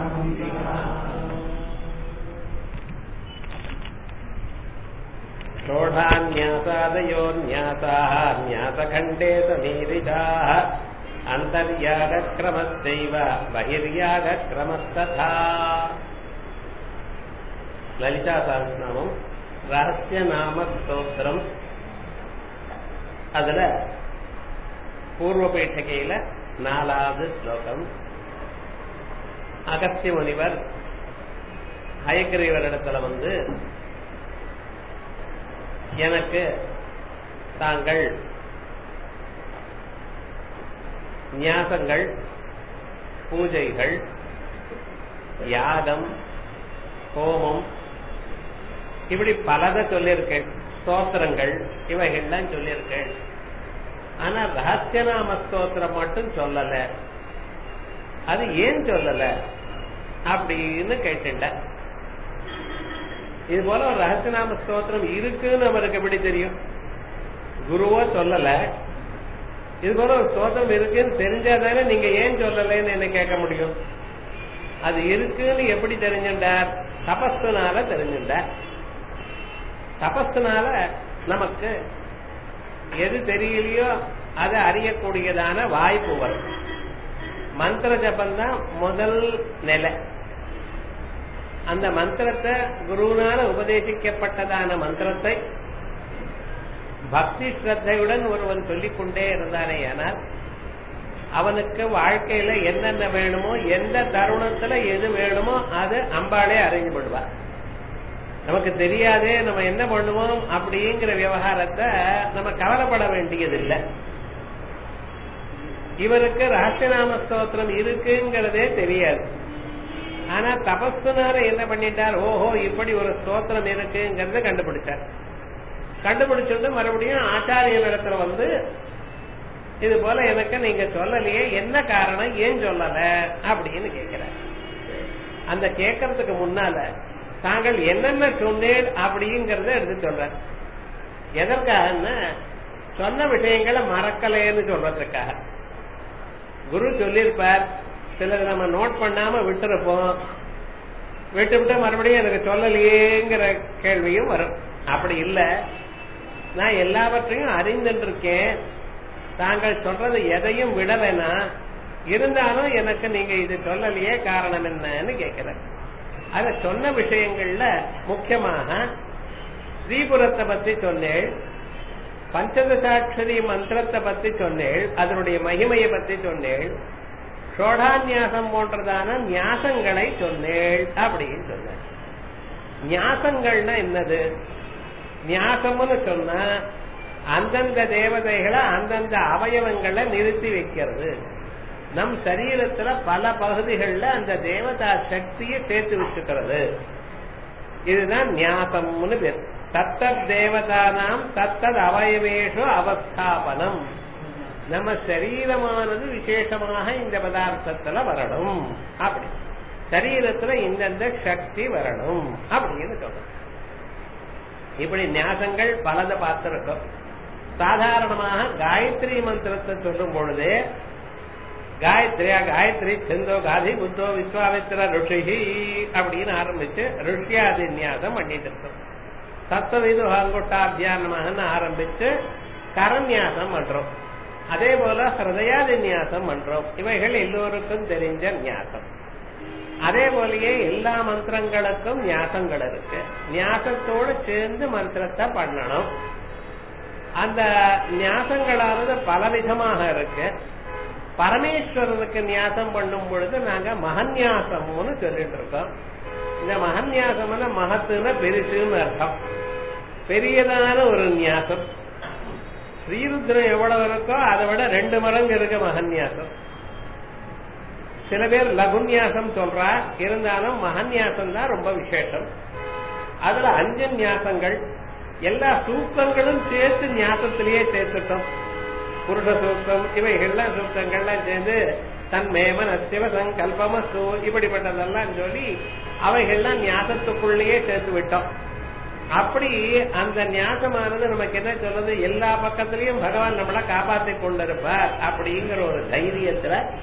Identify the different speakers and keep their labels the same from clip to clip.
Speaker 1: षोढान्यासादयोन्यासाः न्यासखण्डे समीरिताः अन्तर्यागक्रमस्यैव बहिर्यागक्रमस्तथा லலிதா சகஸ்நாமம் ரகசிய நாம ஸ்தோத்திரம் அதுல பூர்வ பீఠகையில நாலாவது ஸ்லோகம் அகஸ்திய முனிவர் ஹயக்கிரீவரிடத்துல வந்து எனக்கு தாங்கள் நியாசங்கள் பூஜைகள் யாகம் ஹோமம் இப்படி பலத சொல்லியிருக்கேன் ஸ்தோத்திரங்கள் இவைகள்லாம் சொல்லியிருக்கேன் ஆனா ரகசியநாம ஸ்தோத்திரம் மட்டும் சொல்லல அது ஏன் சொல்லல அப்படின்னு கேட்டுட்ட இது போல ஒரு ரகசியநாம ஸ்தோத்திரம் இருக்குன்னு அவருக்கு எப்படி தெரியும் குருவோ சொல்லல இது போல ஒரு ஸ்தோத்திரம் இருக்குன்னு தெரிஞ்சாதானே நீங்க ஏன் சொல்லலைன்னு என்ன கேட்க முடியும் அது இருக்குன்னு எப்படி தெரிஞ்சுட்டார் தபஸ்துனால தெரிஞ்சுட்டார் தபஸ்துனால நமக்கு எது தெரியலையோ அதை அறியக்கூடியதான வாய்ப்பு வரும் மந்திர ஜபம் தான் முதல் நிலை அந்த மந்திரத்தை குருவினால உபதேசிக்கப்பட்டதான மந்திரத்தை பக்தி ஸ்ரத்தையுடன் ஒருவன் சொல்லிக் கொண்டே இருந்தானே ஆனால் அவனுக்கு வாழ்க்கையில என்னென்ன வேணுமோ எந்த தருணத்துல எது வேணுமோ அது அம்பாளே அறிஞ்சு பண்ணுவார் நமக்கு தெரியாதே நம்ம என்ன பண்ணுவோம் அப்படிங்கிற விவகாரத்தை நம்ம கவலைப்பட வேண்டியதில்லை இவருக்கு ரகசியநாம ஸ்தோத்திரம் இருக்குங்கிறதே தெரியாது ஆனா தபஸ்துனால என்ன பண்ணிட்டார் ஓஹோ இப்படி ஒரு ஸ்தோத்திரம் இருக்குங்கிறத கண்டுபிடிச்சார் கண்டுபிடிச்சிட்டு மறுபடியும் ஆச்சாரிய இடத்துல வந்து இது போல எனக்கு நீங்க சொல்லலையே என்ன காரணம் ஏன் சொல்லல அப்படின்னு கேட்கிறார் அந்த கேட்கறதுக்கு முன்னால தாங்கள் என்னென்ன சொன்னேன் அப்படிங்கறத எடுத்து சொல்ற எதற்காகன்னா சொன்ன விஷயங்களை மறக்கலைன்னு சொல்றதுக்காக குரு சொல்லியிருப்பார் சிலது நம்ம நோட் பண்ணாம விட்டுருப்போம் விட்டு விட்டு மறுபடியும் எனக்கு சொல்லலையேங்கிற கேள்வியும் வரும் அப்படி இல்லை நான் எல்லாவற்றையும் அறிந்துருக்கேன் தாங்கள் சொல்றது எதையும் விடலைனா இருந்தாலும் எனக்கு நீங்க இது சொல்லலையே காரணம் என்னன்னு கேட்கிறேன் அத சொன்ன விஷயங்கள்ல முக்கியமாக ஸ்ரீபுரத்தை பத்தி சொன்னேள் பஞ்சதசாட்சரி மந்திரத்தை பத்தி சொன்னேள் அதனுடைய மகிமையை பத்தி சொன்னேள் ஷோடாநியாசம் போன்றதான நியாசங்களை சொன்னேள் அப்படின்னு சொன்ன நியாசங்கள்னா என்னது நியாசம்னு சொன்னா அந்தந்த தேவதைகளை அந்தந்த அவயவங்களை நிறுத்தி வைக்கிறது நம் சரீரத்துல பல பகுதிகளில் அந்த தேவதா சக்தியை சேர்த்து வச்சுக்கிறது இதுதான் நியாசம்னு பேர் தத்தத் தேவதானாம் தத்தத் அவயவேஷு அவஸ்தாபனம் நம்ம சரீரமானது விசேஷமாக இந்த பதார்த்தத்துல வரணும் அப்படி சரீரத்துல இந்தந்த சக்தி வரணும் அப்படின்னு சொல்றோம் இப்படி நியாசங்கள் பலதை பார்த்திருக்கோம் சாதாரணமாக காயத்ரி மந்திரத்தை சொல்லும் பொழுது காயத்ரியா காயத்ரி செந்தோ காதி புத்தோ விஸ்வாமித்திர ருஷிஹி அப்படின்னு ஆரம்பிச்சு ருஷ்யாதி நியாசம் பண்ணிட்டு இருக்கோம் தத்துவீது ஹாங்குட்டாபியானமாக ஆரம்பிச்சு கரநியாசம் பண்றோம் அதே போல ஹிருதயாதி நியாசம் பண்றோம் இவைகள் எல்லோருக்கும் தெரிஞ்ச நியாசம் அதே போலயே எல்லா மந்திரங்களுக்கும் நியாசங்கள் இருக்கு நியாசத்தோடு சேர்ந்து மந்திரத்தை பண்ணணும் அந்த நியாசங்களானது பலவிதமாக இருக்கு பரமேஸ்வரனுக்கு நியாசம் பண்ணும் பொழுது நாங்க மகன்யாசம்னு சொல்லிட்டு இருக்கோம் இந்த மகன்யாசம்னா மகத்துன பெருசுன்னு அர்த்தம் பெரியதான ஒரு நியாசம் ஸ்ரீருத்ரம் எவ்வளவு இருக்கோ அதை விட ரெண்டு மடங்கு இருக்கு மகன்யாசம் சில பேர் லகுன்யாசம் சொல்றா இருந்தாலும் மகன்யாசம் தான் ரொம்ப விசேஷம் அதுல அஞ்சு நியாசங்கள் எல்லா சூக்கங்களும் சேர்த்து ஞாபகத்திலேயே சேர்த்துட்டோம் புருஷ சூக்கம் இவைகள்லாம் சூக்கங்கள்லாம் சேர்ந்து தன் மேமன் அசிவ சங்கல்பமசு இப்படிப்பட்டதெல்லாம் சொல்லி அவைகள்லாம் ஞாபகத்துக்குள்ளேயே சேர்த்து விட்டோம் அப்படி அந்த ஞாபகமானது நமக்கு என்ன சொல்றது எல்லா பக்கத்திலையும் பகவான் நம்மளை காப்பாத்தி கொண்டிருப்பார் அப்படிங்கிற ஒரு தைரியத்துல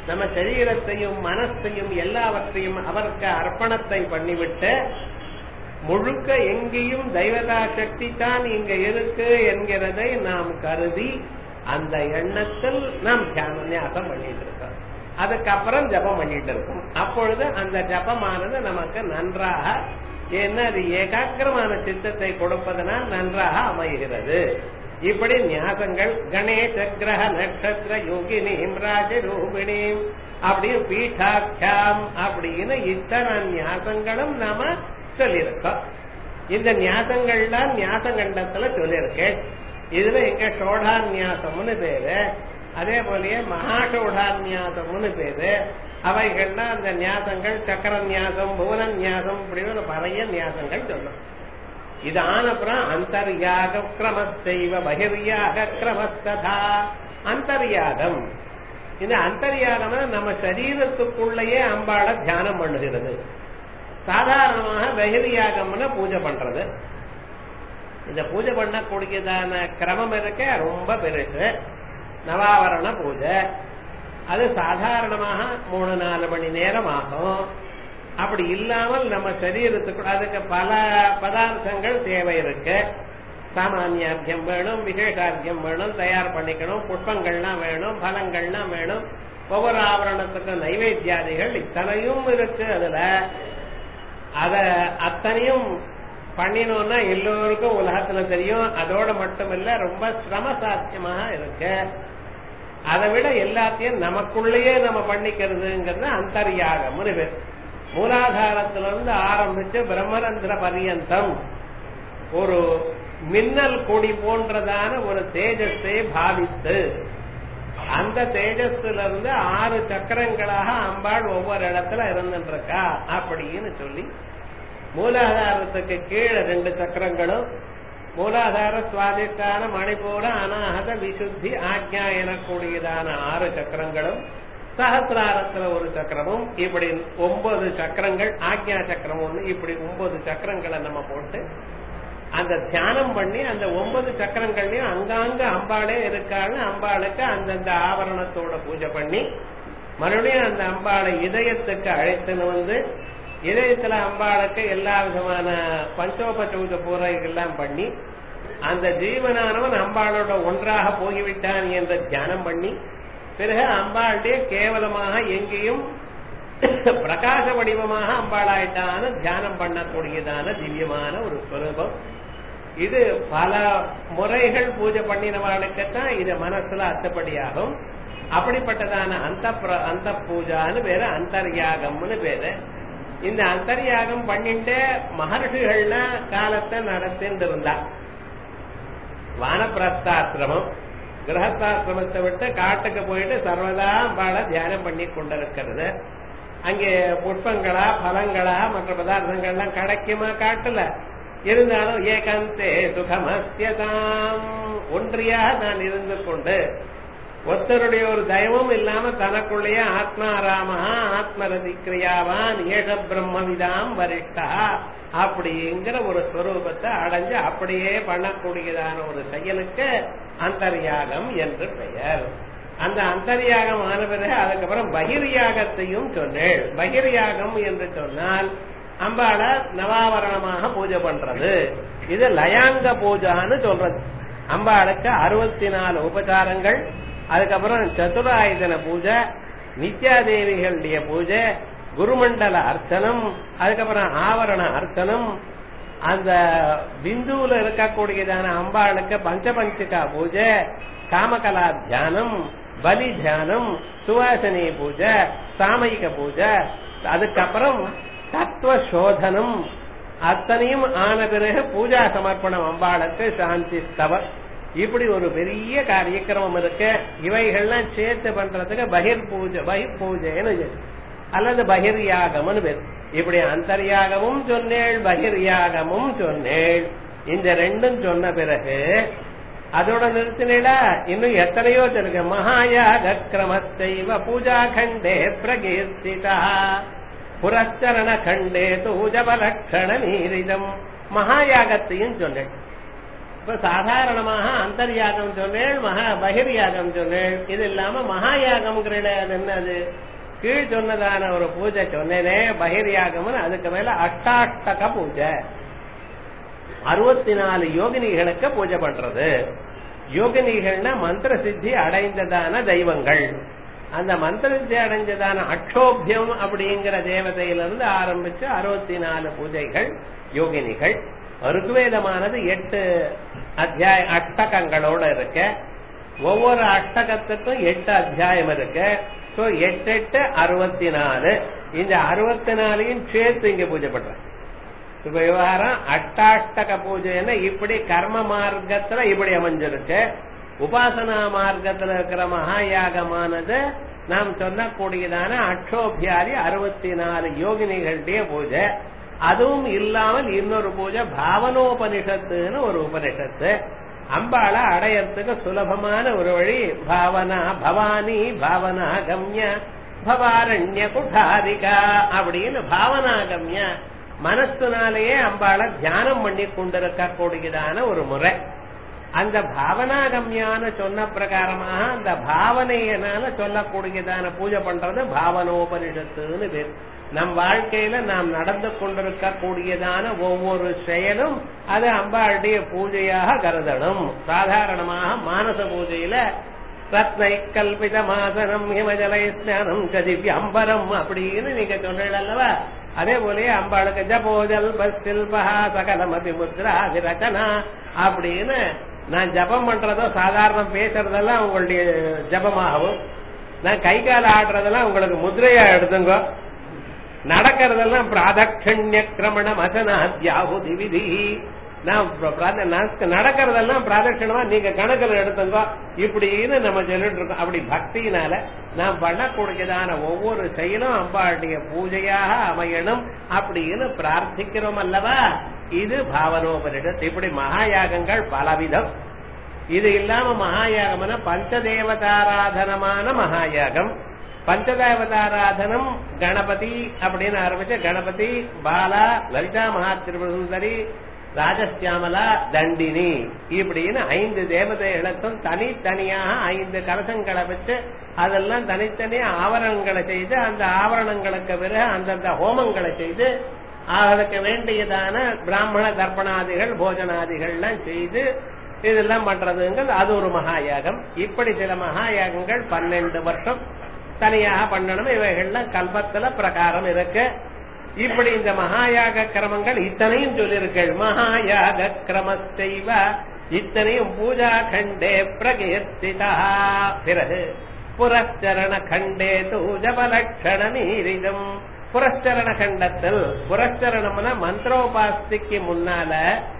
Speaker 1: நம்ம சரீரத்தையும் மனசையும் எல்லாவற்றையும் அவருக்கு அர்ப்பணத்தை பண்ணிவிட்டு முழுக்க எங்கேயும் தெய்வதா சக்தி தான் இங்க இருக்கு என்கிறதை நாம் கருதி அந்த எண்ணத்தில் நாம் தியான ஞாபகம் பண்ணிட்டு இருக்கோம் அதுக்கப்புறம் ஜபம் பண்ணிட்டு இருக்கோம் அப்பொழுது அந்த ஜபமானது நமக்கு நன்றாக என்ன அது ஏகாக்கிரமான சித்தத்தை கொடுப்பதனால் நன்றாக அமைகிறது இப்படி ஞாசங்கள் கணேச கிரக நட்சத்திர யோகினீம் ராஜரூபிணீம் அப்படின்னு பீட்டாக்கியாம் அப்படின்னு இத்தனை ஞாசங்களும் நாம சொல்லியிருக்கோம் இந்த ஞாசங்கள்லாம் ஞாசகண்டத்துல சொல்லியிருக்கேன் இதுல எங்க சோடான்யாசம்னு பேரு அதே போலயே மகாசோடான்யாசம்னு பேரு அவைகள்லாம் அந்த ஞாசங்கள் சக்கர ஞாசம் புவன ஞாசம் இப்படின்னு பழைய ஞாசங்கள் சொல்லும் இது ஆனப்புறம் அந்தர்யாக கிரமத்தைவ பகிர்யாக கிரமஸ்ததா அந்தர்யாகம் இந்த அந்தர்யாகம் நம்ம சரீரத்துக்குள்ளேயே அம்பாள தியானம் பண்ணுகிறது சாதாரணமாக பகிர்யாகம்னு பூஜை பண்றது இந்த பூஜை பண்ணக்கூடியதான கிரமம் இருக்க ரொம்ப பெருசு நவாவரண பூஜை அது சாதாரணமாக மூணு நாலு மணி நேரம் ஆகும் அப்படி இல்லாமல் நம்ம சரீரத்துக்கு அதுக்கு பல பதார்த்தங்கள் தேவை இருக்கு சாமானியார்த்தியம் வேணும் விசேஷார்த்தியம் வேணும் தயார் பண்ணிக்கணும் புஷ்பங்கள்லாம் வேணும் பலங்கள்லாம் வேணும் ஒவ்வொரு ஆவரணத்துக்கும் நைவேத்தியாதிகள் இத்தனையும் இருக்கு அதுல அத அத்தனையும் பண்ணினோம்னா எல்லோருக்கும் உலகத்துல தெரியும் அதோட மட்டுமில்ல ரொம்ப சிரம சாத்தியமாக இருக்கு அதை விட எல்லாத்தையும் நமக்குள்ளேயே நம்ம பண்ணிக்கிறதுங்கிறது அந்தர்யாகம்னு பேர் மூலாதாரத்திலிருந்து ஆரம்பிச்சு பிரம்மரந்திர பரியந்தம் ஒரு மின்னல் கொடி போன்றதான ஒரு தேஜஸை பாவித்து அந்த தேஜஸ்ல இருந்து ஆறு சக்கரங்களாக அம்பாள் ஒவ்வொரு இடத்துல இருந்துட்டு இருக்கா அப்படின்னு சொல்லி மூலாதாரத்துக்கு கீழே ரெண்டு சக்கரங்களும் மூலாதார சுவாதிஷ்டான மணிப்பூர அனாகத விசுத்தி ஆக்ஞா எனக்கூடியதான ஆறு சக்கரங்களும் சகசிராரத்துல ஒரு சக்கரமும் இப்படி ஒன்பது சக்கரங்கள் ஆக்ஞா சக்கரம் ஒண்ணு இப்படி ஒன்பது சக்கரங்களை நம்ம போட்டு அந்த தியானம் பண்ணி அந்த ஒன்பது சக்கரங்கள்லயும் அங்காங்க அம்பாளே இருக்கான்னு அம்பாளுக்கு அந்தந்த ஆவரணத்தோட பூஜை பண்ணி மறுபடியும் அந்த அம்பாளை இதயத்துக்கு அழைத்துன்னு வந்து இதயத்துல அம்பாளுக்கு எல்லா விதமான பஞ்சோபச்சூத பூரைகள்லாம் பண்ணி அந்த ஜீவனானவன் அம்பாளோட ஒன்றாக போய்விட்டான் என்ற தியானம் பண்ணி பிறகு அம்பாளுடைய கேவலமாக எங்கேயும் பிரகாச வடிவமாக அம்பாளாயிட்டான தியானம் பண்ணக்கூடியதான திவ்யமான ஒரு ஸ்வரூபம் இது பல முறைகள் பூஜை பண்ணினவாளுக்குத்தான் இது மனசுல அத்தப்படியாகும் அப்படிப்பட்டதான அந்த அந்த பூஜான்னு பேரு அந்தர்யாகம்னு பேரு இந்த அந்தர்யாகம் பண்ணிட்டு மகர்ஷிகள்ல காலத்தை நடத்திட்டு இருந்தா வானப்பிரஸ்தாசிரமம் கிரகஸ்தாசிரமத்தை விட்டு காட்டுக்கு போயிட்டு சர்வதா அம்பாள தியானம் பண்ணி கொண்டிருக்கிறது அங்கே புஷ்பங்களா பழங்களா மற்ற பதார்த்தங்கள்லாம் கிடைக்குமா காட்டுல இருந்தாலும் ஏகாந்தே சுகமஸ்யதாம் ஒன்றியாக நான் இருந்து கொண்டு ஒருத்தருடைய ஒரு தயவும் இல்லாம தனக்குள்ளேயே ஆத்மாராமா ஆத்மரதி கிரியாவான் ஏக பிரம்மவிதாம் வரிஷ்டா அப்படிங்கிற ஒரு ஸ்வரூபத்தை அடைஞ்சு அப்படியே பண்ணக்கூடியதான ஒரு செயலுக்கு அந்தர்யாகம் என்று பெயர் அந்த அந்தர்யாகம் ஆன பிறகு அதுக்கப்புறம் பகிர்யாகத்தையும் சொன்னேன் பகிர்யாகம் என்று சொன்னால் அம்பாள நவாவரணமாக பூஜை பண்றது இது லயாங்க பூஜான்னு சொல்றது அம்பாளுக்கு அறுபத்தி நாலு உபச்சாரங்கள் அதுக்கப்புறம் சதுராயுதன பூஜை நித்யாதேவிகளுடைய பூஜை குருமண்டல அர்ச்சனம் அதுக்கப்புறம் ஆவரண அர்ச்சனம் அந்த பிந்துல இருக்கக்கூடியதான அம்பாளுக்கு பஞ்சபஞ்சிகா பூஜை காமகலா தியானம் பலி தியானம் சுவாசனி பூஜை சாமயிக பூஜை அதுக்கப்புறம் தத்துவ சோதனம் அத்தனையும் ஆன பிறகு பூஜா சமர்ப்பணம் அம்பாளுக்கு சாந்தி ஸ்தவர் இப்படி ஒரு பெரிய காரியக்கிரமம் இருக்கு இவைகள்லாம் சேர்த்து பண்றதுக்கு பகிர் பூஜை பகிர் பூஜைன்னு அல்லது பகிர்யாகம்னு பேர் இப்படி அந்தர்யாகமும் சொன்னேள் பகிர்யாகமும் சொன்னேள் இந்த ரெண்டும் சொன்ன பிறகு அதோட நிறுத்தினீடா இன்னும் எத்தனையோ இருக்கு மகாயாக கிரமத்தைவ பூஜா கண்டே பிரகீர்த்திதா புரச்சரண கண்டே தூஜபலக்ஷண நீரிதம் மகாயாகத்தையும் சொன்னேன் இப்ப சாதாரணமாக அந்தர்யாகம் சொன்னேன் மகா பகிர்யாகம் சொன்னேன் இது இல்லாம மகாயாகம்ங்கிற அது என்னது கீழ் சொன்னதான ஒரு பூஜை சொன்னேனே பகிர்யாகம்னு அதுக்கு மேல அஷ்டாஷ்டக பூஜை அறுபத்தி நாலு யோகினிகளுக்கு பூஜை பண்றது யோகினிகள்னா மந்திர சித்தி அடைந்ததான தெய்வங்கள் அந்த மந்திர சித்தி அடைஞ்சதான அக்ஷோபியம் அப்படிங்கிற தேவதையிலிருந்து ஆரம்பிச்சு அறுபத்தி நாலு பூஜைகள் யோகினிகள் ருக்வேதமானது எட்டு அத்தியாய அஷ்டகங்களோட இருக்கு ஒவ்வொரு அஷ்டகத்துக்கும் எட்டு அத்தியாயம் இருக்கு சோ எட்டு எட்டு அறுபத்தி நாலு இந்த அறுபத்தி நாலையும் சேர்த்து இங்க பூஜை பண்றேன் இப்ப விவகாரம் அஷ்டாஷ்டக பூஜைன்னு இப்படி கர்ம மார்க்கத்துல இப்படி அமைஞ்சிருக்கு உபாசனா மார்க்கத்துல இருக்கிற மகாயாகமானது நாம் சொல்லக்கூடியதான அக்ஷோபியாரி அறுபத்தி நாலு யோகினிகளுடைய பூஜை அதுவும் இல்லாமல் இன்னொரு பூஜை பாவனோபனிஷத்துன்னு ஒரு உபனிஷத்து அம்பாளை அடையறதுக்கு சுலபமான ஒரு வழி பாவனா பவானி பாவனா கம்ய பவாரண்ய குடாரிகா அப்படின்னு பாவனா கம்ய மனசுனாலேயே அம்பாளை தியானம் பண்ணி கொண்டிருக்க கூடியதான ஒரு முறை அந்த பாவனாகம்யான சொன்ன பிரகாரமாக அந்த பாவனையினால சொல்லக்கூடியதான பூஜை பண்றது பாவனோபனிஷத்துன்னு பேர் நம் வாழ்க்கையில நாம் நடந்து கொண்டிருக்க கூடியதான ஒவ்வொரு செயலும் அது அம்பாளுடைய பூஜையாக கருதணும் சாதாரணமாக மானச பூஜையில ரத்னை கல்பித மாசனம் ஹிமஜலை ஸ்நானம் கதிவ்யம்பரம் அப்படின்னு நீங்க சொல்றீங்க அல்லவா அதே போலயே அம்பாளுக்கு ஜபோஜல் பஸ்தில்பஹா சகலமதி முத்ரா விரச்சனா அப்படின்னு நான் ஜபம் பண்றதோ சாதாரணம் பேசுறதெல்லாம் உங்களுடைய ஜபமாகவும் நான் கை கால ஆடுறதெல்லாம் உங்களுக்கு முதிரையா எடுத்துங்க நடக்கிறதெல்லாம் பிராதட்சண்ய கிரமண மசனாத்யாகுதி விதி நான் நடக்கிறதெல்லாம் பிராதட்சணமா நீங்க கணக்கில் எடுத்துங்க இப்படின்னு நம்ம சொல்லிட்டு இருக்கோம் அப்படி பக்தியினால நாம் பண்ணக்கூடியதான ஒவ்வொரு செயலும் அம்பாளுடைய பூஜையாக அமையணும் அப்படின்னு பிரார்த்திக்கிறோம் அல்லவா இது பாவனோபனிஷத் இப்படி மகாயாகங்கள் பலவிதம் இது இல்லாம மகாயாகம்னா பஞ்சதேவதாராதனமான மகாயாகம் பஞ்சதேவதாராதனம் கணபதி அப்படின்னு ஆரம்பிச்ச கணபதி பாலா லலிதா மகா திருபுசுந்தரி ராஜஸ்யாமலா தண்டினி இப்படின்னு ஐந்து தேவதைகளுக்கும் தனித்தனியாக ஐந்து கலசங்களை வச்சு அதெல்லாம் தனித்தனியா ஆவரணங்களை செய்து அந்த ஆவரணங்களுக்கு பிறகு அந்தந்த ஹோமங்களை செய்து அதற்கு வேண்டியதான பிராமண தர்ப்பணாதிகள் போஜனாதிகள்லாம் செய்து இதெல்லாம் பண்றதுங்கிறது அது ஒரு மகாயாகம் இப்படி சில மகாயாகங்கள் பன்னெண்டு வருஷம் தனியாக பண்ணணும் இவைகள்லாம் கல்பத்துல பிரகாரம் இருக்கு இப்படி இந்த மகாயாக கிரமங்கள் இத்தனையும் சொல்லியிருக்கள் மகாயாக கிரமத்தைவ இத்தனையும் பூஜா கண்டே பிரகீர்த்திதா பிறகு புரஸ்சரண கண்டே தூஜபலட்சண நீரிதம் புரஸ்சரண கண்டத்தில் புரஸ்சரணம்னா மந்திரோபாஸ்திக்கு முன்னால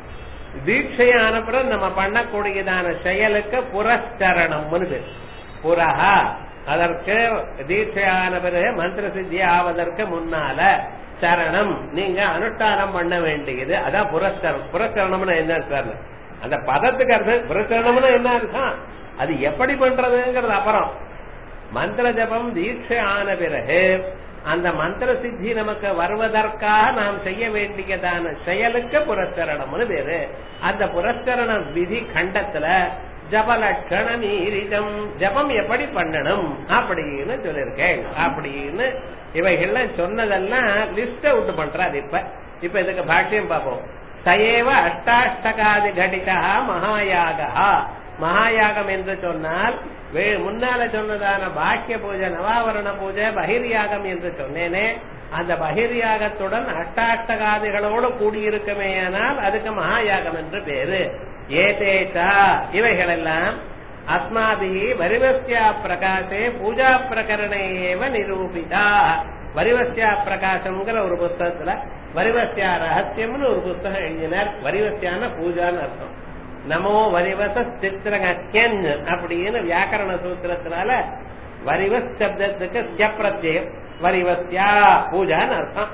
Speaker 1: தீட்சையான பிறகு நம்ம பண்ணக்கூடியதான செயலுக்கு புரஸ்சரணம்னு பேர் புரஹா அதற்கு தீட்சையான பிறகு மந்திர சித்தி ஆவதற்கு முன்னால சரணம் நீங்க அனுஷ்டானம் பண்ண வேண்டியது அதான் புரஸ்கரம் புரஸ்கரணம்னு என்ன சார் அந்த பதத்துக்கு அர்த்தம் புரஸ்கரணம்னு என்ன அர்த்தம் அது எப்படி பண்றதுங்கிறது அப்புறம் மந்திர ஜபம் தீட்சை ஆன பிறகு அந்த மந்திர சித்தி நமக்கு வருவதற்காக நாம் செய்ய வேண்டியதான செயலுக்கு புரஸ்கரணம்னு பேரு அந்த புரஸ்கரண விதி கண்டத்துல ஜபலட்சண நீரிதம் ஜபம் எப்படி பண்ணணும் அப்படின்னு சொல்லிருக்கேன் அப்படின்னு இவைகள்லாம் சொன்னதெல்லாம் லிஸ்ட் அவுட் பண்றாரு இப்ப இப்ப இதுக்கு பாஷ்யம் பார்ப்போம் சயேவ அஷ்டாஷ்டகாதி கடிதா மகாயாகா மகாயாகம் என்று சொன்னால் முன்னால சொன்னதான பாக்கிய பூஜை நவாவரண பூஜை பகிர்யாகம் என்று சொன்னேனே அந்த பகிர்யாகத்துடன் அஷ்டாஷ்டகாதிகளோடு கூடியிருக்குமேயானால் அதுக்கு மகாயாகம் என்று பேரு ஏதேச்சா இவைகளெல்லாம் அஸ்மாபிகி வரிவஸ்யா பிரகாசே பூஜா பிரகரணேவ நிரூபிதா வரிவஸ்யா பிரகாசம்ங்கிற ஒரு புஸ்தகத்துல வரிவஸ்யா ரகசியம்னு ஒரு புஸ்தகம் எழுதினார் வரிவஸ்யான பூஜான்னு அர்த்தம் நமோ வரிவச சித்திரகன் அப்படின்னு வியாக்கரண சூத்திரத்தினால வரிவஸ் சப்தத்துக்கு பிரத்யம் வரிவஸ்யா பூஜான்னு அர்த்தம்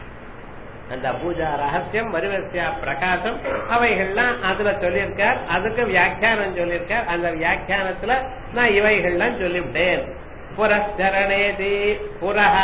Speaker 1: அந்த பூஜா ரகசியம் வரிவசியா பிரகாசம் அவைகள்லாம் அதுல சொல்லியிருக்கார் அதுக்கு வியாக்கியானம் சொல்லியிருக்கார் அந்த வியாக்கியானத்துல நான் இவைகள்லாம் சொல்லிவிட்டேன் புரஸ்சரணேதி புரஹ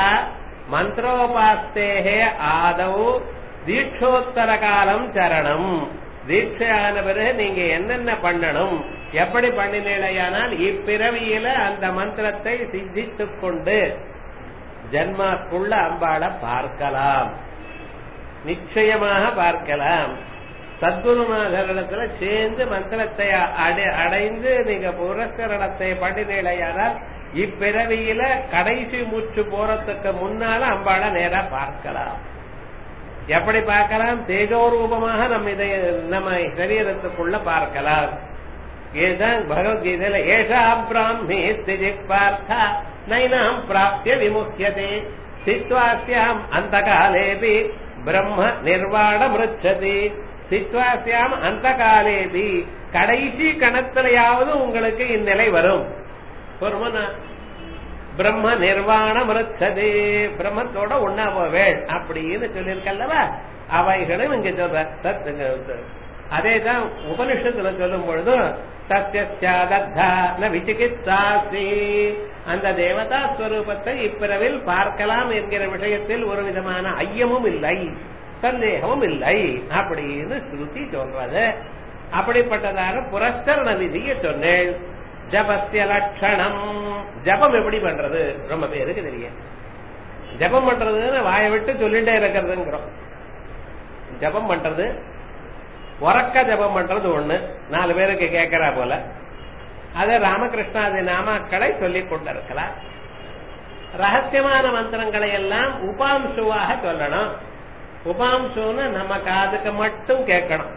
Speaker 1: மந்திரோபாஸ்தேகே ஆதவ் தீட்சோத்தர காலம் சரணம் தீட்சை ஆன பிறகு நீங்க என்னென்ன பண்ணணும் எப்படி பண்ணினீழையானால் இப்பிறவியில அந்த மந்திரத்தை சித்தித்துக் கொண்டு ஜன்மாக்குள்ள அம்பாளை பார்க்கலாம் நிச்சயமாக பார்க்கலாம் சத்குருநாதரிடத்துல சேர்ந்து மந்திரத்தை அடை- அடைந்து நீங்க புரஸ்கரணத்தை பண்ணினீழையானால் இப்பிறவியில கடைசி மூச்சு போறதுக்கு முன்னால அம்பாளை நேரா பார்க்கலாம் எப்படி பார்க்கலாம் தேஜோரூபமாக நம்ம இதை நம்ம சரீரத்துக்குள்ள பார்க்கலாம் இதுதான் பகவத்கீதையில ஏஷா பிராமி ஸ்திதி பார்த்தா நைனாம் பிராப்திய விமுக்கியதே சித்வாஸ்யாம் அந்த காலேபி பிரம்ம நிர்வாண மிருச்சதி சித்வாஸ்யாம் அந்த காலேபி கடைசி கணத்திலையாவது உங்களுக்கு இந்நிலை வரும் பொறுமனா பிரம்ம நிர்வாண மிருச்சதே பிரம்மத்தோட ஒன்னா போவேள் அப்படின்னு சொல்லியிருக்கல்லவா அவைகளும் இங்க சொல்ற சத் அதேதான் உபனிஷத்துல சொல்லும் பொழுது சத்யஸ்யாதத்தா ந விசிகித்சாசி அந்த தேவதா ஸ்வரூபத்தை இப்பிறவில் பார்க்கலாம் என்கிற விஷயத்தில் ஒரு விதமான ஐயமும் இல்லை சந்தேகமும் இல்லை அப்படின்னு ஸ்ருதி சொல்றது அப்படிப்பட்டதாக புரஸ்கரண விதியை சொன்னேன் ஜபஸ்ய லட்சணம் ஜபம் எப்படி பண்றது ரொம்ப பேருக்கு தெரியும் ஜபம் பண்றதுன்னு வாயை விட்டு சொல்லிட்டே இருக்கிறதுங்கிறோம் ஜபம் பண்றது உறக்க ஜபம் பண்றது ஒண்ணு நாலு பேருக்கு கேட்கறா போல அது ராமகிருஷ்ணாதி நாமாக்களை சொல்லிக் கொண்டிருக்கலாம் ரகசியமான மந்திரங்களை எல்லாம் உபாம்சுவாக சொல்லணும் உபாம்சுன்னு நம்ம காதுக்கு மட்டும் கேட்கணும்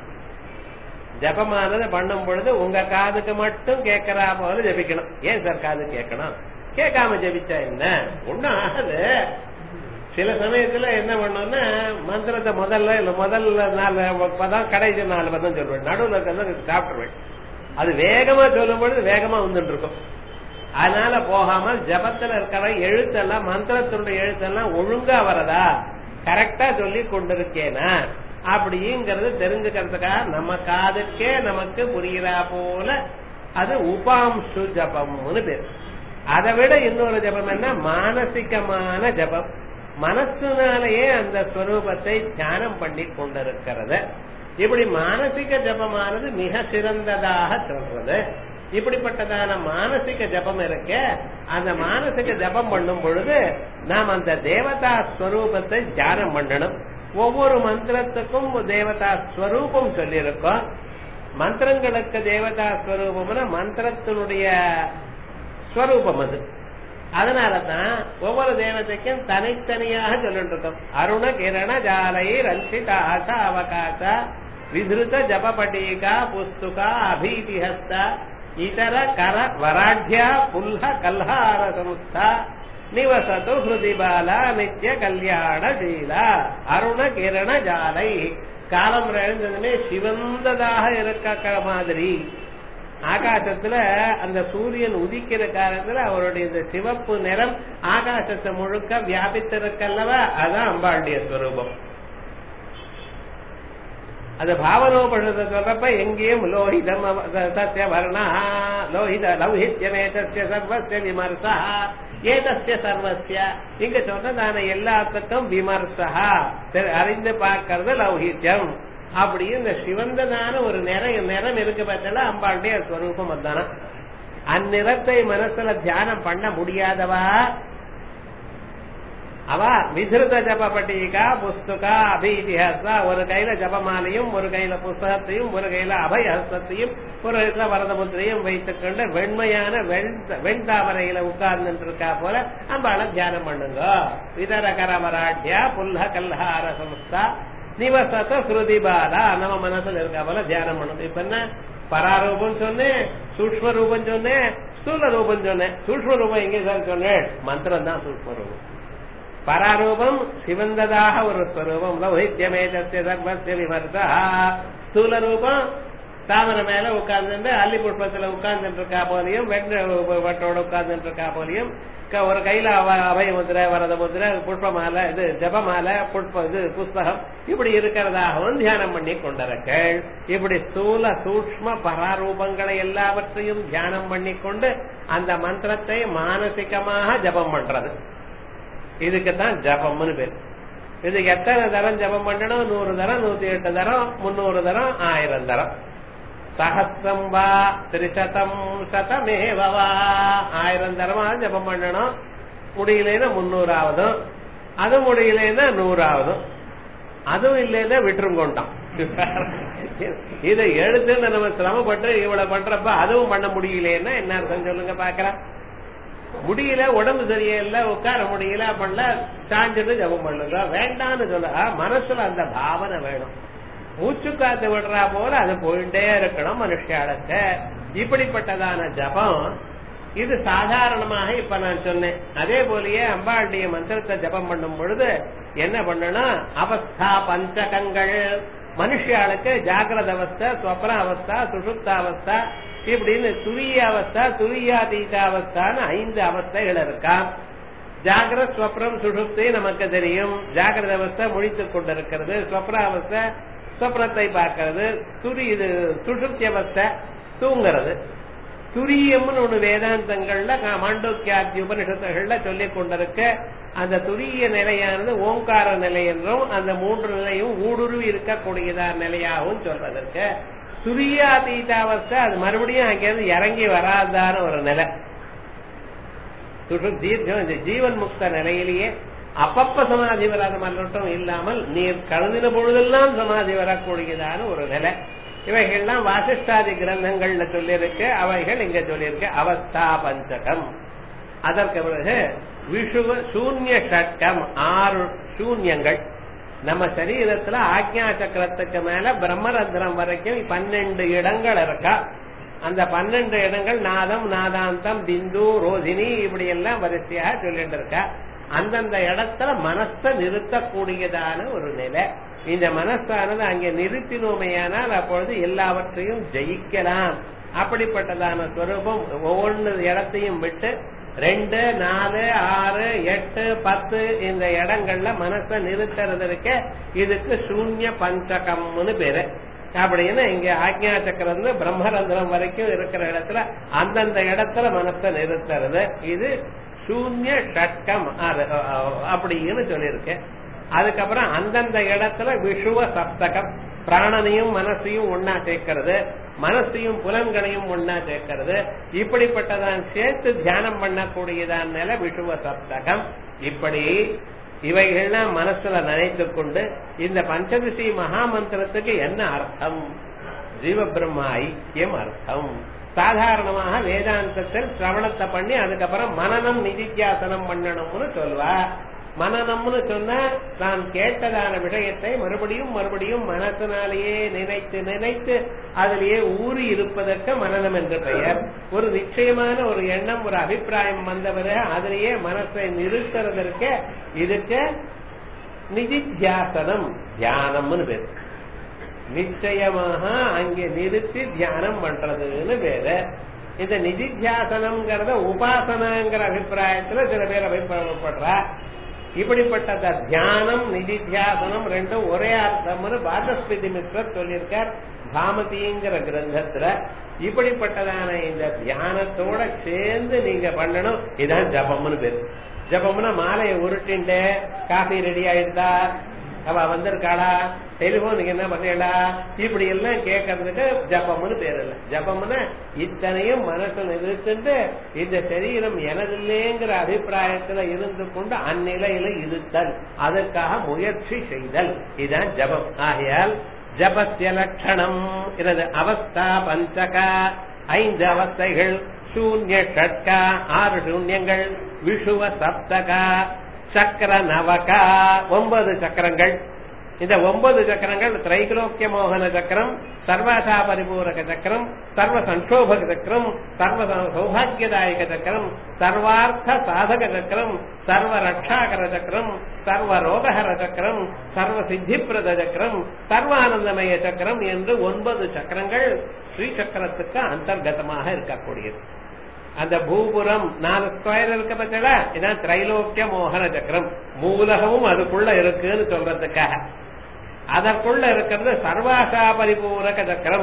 Speaker 1: ஜபமானது பண்ணும் பொழுது உங்க காதுக்கு மட்டும் கேட்கறா போல ஜபிக்கணும் ஏன் சார் காது கேட்கணும் கேட்காம ஜபிச்சா என்ன ஒண்ணும் ஆகுது சில சமயத்துல என்ன பண்ணோம்னா மந்திரத்தை முதல்ல இல்ல முதல்ல நாலு பதம் கடைசி நாலு பதம் சொல்வேன் நடுவுல இருக்கிறத சாப்பிட்டுருவேன் அது வேகமா சொல்லும் பொழுது வேகமா வந்துட்டு இருக்கும் அதனால போகாமல் ஜபத்துல இருக்கிற எழுத்தெல்லாம் மந்திரத்தினுடைய எழுத்தெல்லாம் ஒழுங்கா வரதா கரெக்டா சொல்லி கொண்டிருக்கேனா அப்படிங்கிறது தெரிஞ்சுக்கிறதுக்காக நம்ம காதுக்கே நமக்கு புரிகிறா போல அது உபாம்சு ஜபம்னு பேர் அதை விட இன்னொரு ஜபம் என்ன மானசிகமான ஜபம் மனசுனாலேயே அந்த ஸ்வரூபத்தை தியானம் பண்ணி கொண்டிருக்கிறது இப்படி மானசிக ஜபமானது மிக சிறந்ததாக சொல்றது இப்படிப்பட்டதான மானசிக ஜபம் இருக்க அந்த மானசிக ஜபம் பண்ணும் பொழுது நாம் அந்த தேவதா ஸ்வரூபத்தை தியானம் பண்ணணும் ஒவ்வொரு மந்திரத்துக்கும் தேவதா ஸ்வரூபம் சொல்லியிருக்கோம் மந்திரங்களுக்கு தேவதா ஸ்வரூபம்னா மந்திரத்தினுடைய ஸ்வரூபம் அது அதனாலதான் ஒவ்வொரு தேவதைக்கும் தனித்தனியாக சொல்லிட்டு இருக்கோம் அருண கிரண ஜாலை ரஞ்சிதா அவகாச விதிருத ஜபபடீகா புஸ்துகா அபீதிஹஸ்த இதர கர வராட்யா புல்ல கல்ஹார சமுஸ்தா நிவசத்து ஹிருதி பாலா நித்திய கல்யாண ஜீலா அருண கிரண ஜாலை காலம் எழுந்ததுமே சிவந்ததாக இருக்க மாதிரி ஆகாசத்துல அந்த சூரியன் உதிக்கிற காலத்துல அவருடைய இந்த சிவப்பு நிறம் ஆகாசத்தை முழுக்க வியாபித்திருக்கல்லவா அதான் அம்பாளுடைய ஸ்வரூபம் அது பாவனோபனிஷத்தை சொல்றப்ப எங்கேயும் லோஹிதம் அவ- சத்ய வர்ணா லோஹித லௌஹித்யமேதஸ்ய சர்வஸ்ய விமர்சா ஏதஸ்ய சர்வஸ்ய இங்க சொன்னதான எல்லாத்துக்கும் விமர்சா சரி, அறிந்து பார்க்கறது லௌஹித்யம் அப்படி இந்த சிவந்ததான ஒரு நிறம் நிறம் இருக்கு பார்த்தா அம்பாளுடைய ஸ்வரூபம் அதானா அந்நிறத்தை மனசுல தியானம் பண்ண முடியாதவா அவ விதிருத ஜப பட்டிகா புஸ்துகா அபிதிஹாசா ஒரு கையில ஜபமாலையும் ஒரு கையில புஸ்தகத்தையும் ஒரு கையில அபயஹஸ்தத்தையும் ஒரு கையில வரதமுத்திரையும் வைத்துக்கொண்டு வெண்மையான வெண் வெண்தாமரையில உட்கார்ந்து இருக்கா போல அம்பாள தியானம் பண்ணுங்க இதர கரமராட்யா புல்ல கல்ஹார சம்ஸ்தா நிவசத ஸ்ருதிபாலா நம்ம மனசுல இருக்கா போல தியானம் பண்ணுது இப்ப என்ன பராரூபம் சொன்னேன் சூக்ம ரூபம் சொன்னேன் ஸ்தூல ரூபம் சொன்னேன் சூக்ம ரூபம் எங்கே சார் சொன்னேன் மந்திரம் தான் சூக்ம ரூபம் பராரூபம் சிவந்ததாக ஒரு ஸ்வரூபம் லௌஹித்யமேதஸ்ய சர்வஸ்ய விமர்சா ஸ்தூல ரூபம் தாமரை மேல உட்கார்ந்து அல்லி புஷ்பத்துல உட்கார்ந்துட்டு இருக்கா போலையும் வெண்ட வட்டோட உட்கார்ந்துட்டு இருக்கா போலையும் க- ஒரு கையில அவ- அபய முத்திரை வரத முத்திரை புஷ்ப மாலை இது ஜப மாலை புஷ்ப இது புஸ்தகம் இப்படி இருக்கிறதாகவும் தியானம் பண்ணி கொண்டிருக்கள் இப்படி ஸ்தூல சூக்ம பராரூபங்களை எல்லாவற்றையும் தியானம் பண்ணி கொண்டு அந்த மந்திரத்தை மானசிகமாக ஜபம் பண்றது இதுக்குத்தான் ஜபம்னு பேர் இது எத்தனை தரம் ஜபம் பண்ணணும் நூறு தரம் நூத்தி எட்டு தரம் முன்னூறு தரம் ஆயிரம் தரம் சகசிரம் வா திரிசதம் சதமேவா ஆயிரம் தரமா ஜபம் பண்ணணும் முடியலன்னா முன்னூறாவதும் அது முடியலன்னா நூறாவதும் அதுவும் இல்லைன்னா விட்டுரும் கொண்டான் இதை எழுத்துன்னு நம்ம சிரமப்பட்டு இவ்வளவு பண்றப்ப அதுவும் பண்ண முடியலன்னா என்ன அர்த்தம் சொல்லுங்க பாக்கலாம் முடியல உடம்பு சரியில்லை உட்கார முடியல பண்ணல சாஞ்சிட்டு ஜபம் பண்ணுங்க வேண்டாம்னு சொல்ல மனசுல அந்த பாவனை வேணும் மூச்சு காத்து விடுறா போல அது போயிட்டே இருக்கணும் மனுஷாளுக்கு இப்படிப்பட்டதான ஜபம் இது சாதாரணமாக இப்ப நான் சொன்னேன் அதே போலயே அம்பாளுடைய மந்திரத்தை ஜபம் பண்ணும் பொழுது என்ன பண்ணணும் அவஸ்தா பஞ்சகங்கள் மனுஷாளுக்கு ஜாகிரத அவஸ்தா ஸ்வப்ன அவஸ்தா சுசுப்த அவஸ்தா இப்படின்னு துரிய அவஸ்தா துரியாதீத அவஸ்தான்னு ஐந்து அவஸ்தைகள் இருக்கா ஜாகிரத ஸ்வப்னம் சுசுப்தி நமக்கு தெரியும் ஜாகிரத அவஸ்தை முழித்துக் கொண்டிருக்கிறது ஸ்வப்ன அவஸ்தை ஸ்வப்னத்தை பார்க்கிறது துரி இது சுசுப்தி அவஸ்தை தூங்குறது துரியம்னு ஒண்ணு வேதாந்தங்கள்ல மாண்டோக்கியாத்தி உபனிஷத்துகள்ல சொல்லிக் கொண்டிருக்க அந்த துரிய நிலையானது ஓங்கார நிலை என்றும் அந்த மூன்று நிலையும் ஊடுருவி இருக்கக்கூடியதான நிலையாகவும் சொல்றதற்கு துரியாதீதாவஸ்தை அது மறுபடியும் அங்கிருந்து இறங்கி வராதான ஒரு நிலை தீர்க்கம் இந்த ஜீவன் முக்த நிலையிலேயே அப்பப்ப சமாதி வராத மட்டும் இல்லாமல் நீர் கழுதின பொழுதெல்லாம் சமாதி வரக்கூடியதான ஒரு நிலை இவைகள்லாம் வாசிஷ்டாதி கிரந்தங்கள்ல சொல்லியிருக்கு அவைகள் இங்க சொல்லியிருக்கு அவஸ்தா பஞ்சகம் அதற்கு பிறகு விஷுவ சூன்ய ஷட்கம் ஆறு சூன்யங்கள் நம்ம சரீரத்துல ஆக்ஞா சக்கரத்துக்கு மேல பிரம்மரந்திரம் வரைக்கும் பன்னெண்டு இடங்கள் இருக்கா அந்த பன்னெண்டு இடங்கள் நாதம் நாதாந்தம் பிந்து ரோதினி இப்படி எல்லாம் வரிசையாக சொல்லிட்டு இருக்கா அந்தந்த இடத்துல மனச நிறுத்தக்கூடியதான ஒரு நிலை இந்த மனசானது அங்கே நிறுத்தினோமையானால் அப்பொழுது எல்லாவற்றையும் ஜெயிக்கலாம் அப்படிப்பட்டதான ஸ்வரூபம் ஒவ்வொன்று இடத்தையும் விட்டு ரெண்டு நாலு ஆறு எட்டு பத்து இந்த இடங்கள்ல மனச நிறுத்துறதுக்கு இதுக்கு சூன்ய பஞ்சகம்னு பேரு அப்படின்னு இங்க ஆக்ஞா சக்கரம் பிரம்மரந்திரம் வரைக்கும் இருக்கிற இடத்துல அந்தந்த இடத்துல மனச நிறுத்துறது இது சூன்ய ஷட்கம் அப்படின்னு சொல்லியிருக்கேன் அதுக்கப்புறம் அந்தந்த இடத்துல விஷுவ சப்தகம் பிராணனையும் மனசையும் ஒன்னா சேர்க்கிறது மனசையும் புலன்களையும் ஒன்னா சேர்க்கிறது இப்படிப்பட்டதான் சேர்த்து தியானம் பண்ணக்கூடியதான் நில விஷுவ சப்தகம் இப்படி இவைகள்லாம் மனசுல நினைத்து கொண்டு இந்த பஞ்சதிசி மகாமந்திரத்துக்கு என்ன அர்த்தம் ஜீவ பிரம்மா ஐக்கியம் அர்த்தம் சாதாரணமாக வேதாந்தத்தில் சிரவணத்தை பண்ணி அதுக்கப்புறம் மனநம் நிதித்தியாசனம் பண்ணணும்னு சொல்வா மனநம்னு சொன்னா நான் கேட்டதான விஷயத்தை மறுபடியும் மறுபடியும் மனத்தினாலேயே நினைத்து நினைத்து அதிலேயே ஊறி இருப்பதற்கு மனநம் என்று பெயர் ஒரு நிச்சயமான ஒரு எண்ணம் ஒரு அபிப்பிராயம் வந்தவரை அதிலேயே மனசை நிறுத்துறதற்கு இதுக்கு நிதித்தியாசனம் தியானம்னு பேர் நிச்சயமாக அங்கே நிறுத்தி தியானம் பண்றதுன்னு பேரு இந்த நிதித்தியாசனம்ங்கிறத உபாசனங்கிற அபிப்பிராயத்துல சில பேர் அபிப்பிராயப்படுறா இப்படிப்பட்ட தியானம் நிதித்தியாசனம் ரெண்டும் ஒரே அர்த்தம்னு பாதஸ்பதி மிஸ்ரர் சொல்லியிருக்கார் பாமதிங்கிற கிரந்தத்துல இப்படிப்பட்டதான இந்த தியானத்தோட சேர்ந்து நீங்க பண்ணணும் இதான் ஜபம்னு பேரு ஜபம்னா மாலையை உருட்டின்ட்டு காஃபி ரெடி ஆயிடுதா அவ வந்திருக்காளா டெலிபோன் நீங்க என்ன பண்ணீங்களா இப்படி எல்லாம் கேட்கறதுக்கு ஜபம்னு பேர் இல்ல ஜபம்னா இத்தனையும் மனசுல நிறுத்துட்டு இந்த சரீரம் எனதில்லைங்கிற அபிப்பிராயத்துல இருந்து கொண்டு அந்நிலையில இருத்தல் அதற்காக முயற்சி செய்தல் இதுதான் ஜபம் ஆகையால் ஜபத்திய லட்சணம் இது அவஸ்தா பஞ்சக ஐந்து அவஸ்தைகள் சூன்ய ஷட்கா ஆறு சூன்யங்கள் விஷுவ சப்தகா சக்கர நவகா ஒன்பது சக்கரங்கள் இந்த ஒன்பது சக்கரங்கள் திரைகுலோக்கிய மோகன சக்கரம் சர்வதா பரிபூரக சக்கரம் சர்வ சங்கோபக சக்கரம் சர்வ சௌபாகியதாயக சக்கரம் சர்வார்த்த சாதக சக்கரம் சர்வ ரக்ஷாகர சக்கரம் சர்வ ரோகஹர சக்கரம் சர்வ சித்திப்பிரத சக்கரம் சர்வானந்தமய சக்கரம் என்று ஒன்பது சக்கரங்கள் ஸ்ரீ சக்கரத்துக்கு அந்தர்கதமாக இருக்கக்கூடியது அந்த பூபுரம் நாலு ஸ்கொயர் இருக்க பட்சல இதான் திரைலோக்கிய மோகன சக்கரம் மூலகமும் அதுக்குள்ள இருக்குன்னு சொல்றதுக்காக அதற்குள்ள இருக்கிறது சர்வாசா பரிபூரக சக்கரம்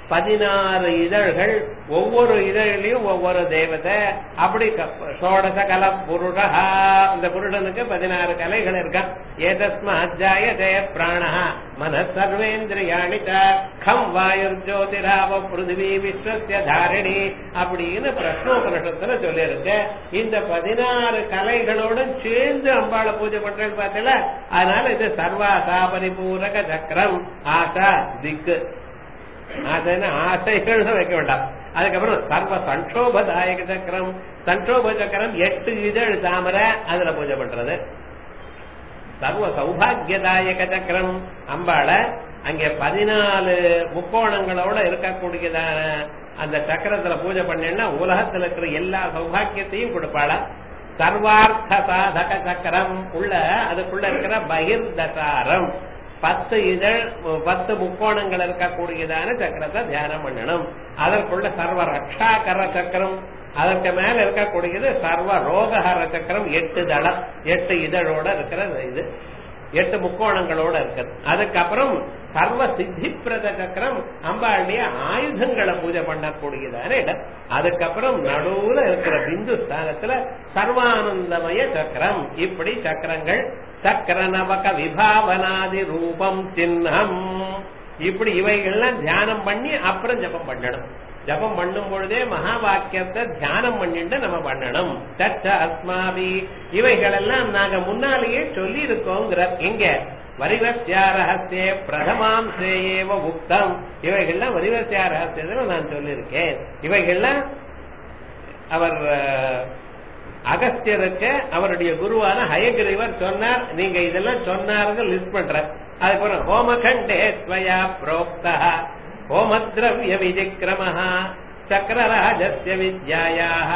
Speaker 1: பதினாறு இதழ்கள் ஒவ்வொரு இதழிலையும் ஒவ்வொரு தேவதை அப்படி க- சோடச கல புருஷா இந்த புருஷனுக்கு பதினாறு கலைகள் இருக்கான் ஏதஸ்மா அத்தியாய ஜெய பிராணா மன சர்வேந்திரியாணி ச கம் வாயுர் ஜோதிராவ பிருத்திவி விஸ்வசிய தாரிணி அப்படின்னு பிரஷ்னோபனிஷத்துல சொல்லியிருக்கு இந்த பதினாறு கலைகளோட சேர்ந்து அம்பாளை பூஜை பண்றேன்னு பார்த்தல அதனால இது சர்வாசா பரிபூரக சக்கரம் ஆசா திக்கு ஆசைன்னா ஆசைகள் வைக்க வேண்டாம் அதுக்கப்புறம் சர்வ சண்டோபதாயக சக்கரம் சண்டோப சக்கரம் எட்டு இதழ் தாமரை அதுல பூஜை பண்றது சர்வ சௌபாகியதாயக சக்கரம் அம்பாள அங்கே பதினாலு முக்கோணங்களோட இருக்கக்கூடியதான அந்த சக்கரத்துல பூஜை பண்ணேன்னா உலகத்துல இருக்கிற எல்லா சௌபாகியத்தையும் கொடுப்பாளா சர்வார்த்த சாதக சக்கரம் உள்ள அதுக்குள்ள இருக்கிற பகிர்தசாரம் பத்து இதழ் பத்து முக்கோணங்கள் இருக்கக்கூடியதான சக்கரத்தை தியானம் பண்ணணும் அதற்குள்ள சர்வ ரக்ஷாகர சக்கரம் அதற்கு மேல இருக்கக்கூடியது சர்வ ரோகஹர சக்கரம் எட்டு தளம் எட்டு இதழோட இருக்கிற இது எட்டு முக்கோணங்களோட இருக்குது அதுக்கப்புறம் சர்வ சித்திப்பிரத சக்கரம் அம்பாளுடைய ஆயுதங்களை பூஜை பண்ணக்கூடியதான இடம் அதுக்கப்புறம் நடுவுல இருக்கிற பிந்து ஸ்தானத்துல சர்வானந்தமய சக்கரம் இப்படி சக்கரங்கள் சக்கர நவக விபாவனாதி ரூபம் சின்னம் இப்படி இவைகள்லாம் தியானம் பண்ணி அப்புறம் ஜபம் பண்ணணும் ஜபம் பண்ணும் பொழுதே மகா வாக்கியத்தை தியானம் பண்ணிட்டு நம்ம பண்ணணும் தச்ச அஸ்மாபி இவைகளெல்லாம் நாங்க முன்னாலேயே சொல்லி இருக்கோங்கிற எங்க வரிவசியா ரகசிய பிரதமாம் சேயேவ உக்தம் இவைகள்லாம் வரிவசியா ரகசியத்துல நான் சொல்லியிருக்கேன் இவைகள்லாம் அவர் அஹ், அகஸ்தியருக்கு அவருடைய குருவான ஹயகிரிவர் சொன்னார் நீங்க இதெல்லாம் சொன்னாருங்க லிஸ்ட் பண்ற அதுக்கப்புறம் ஹோமகண்டே ஸ்வயா புரோக்தா ஹோமத்ரவ்ய விதிக்கிரமः சக்கரராஜஸ்ய வித்யாயாः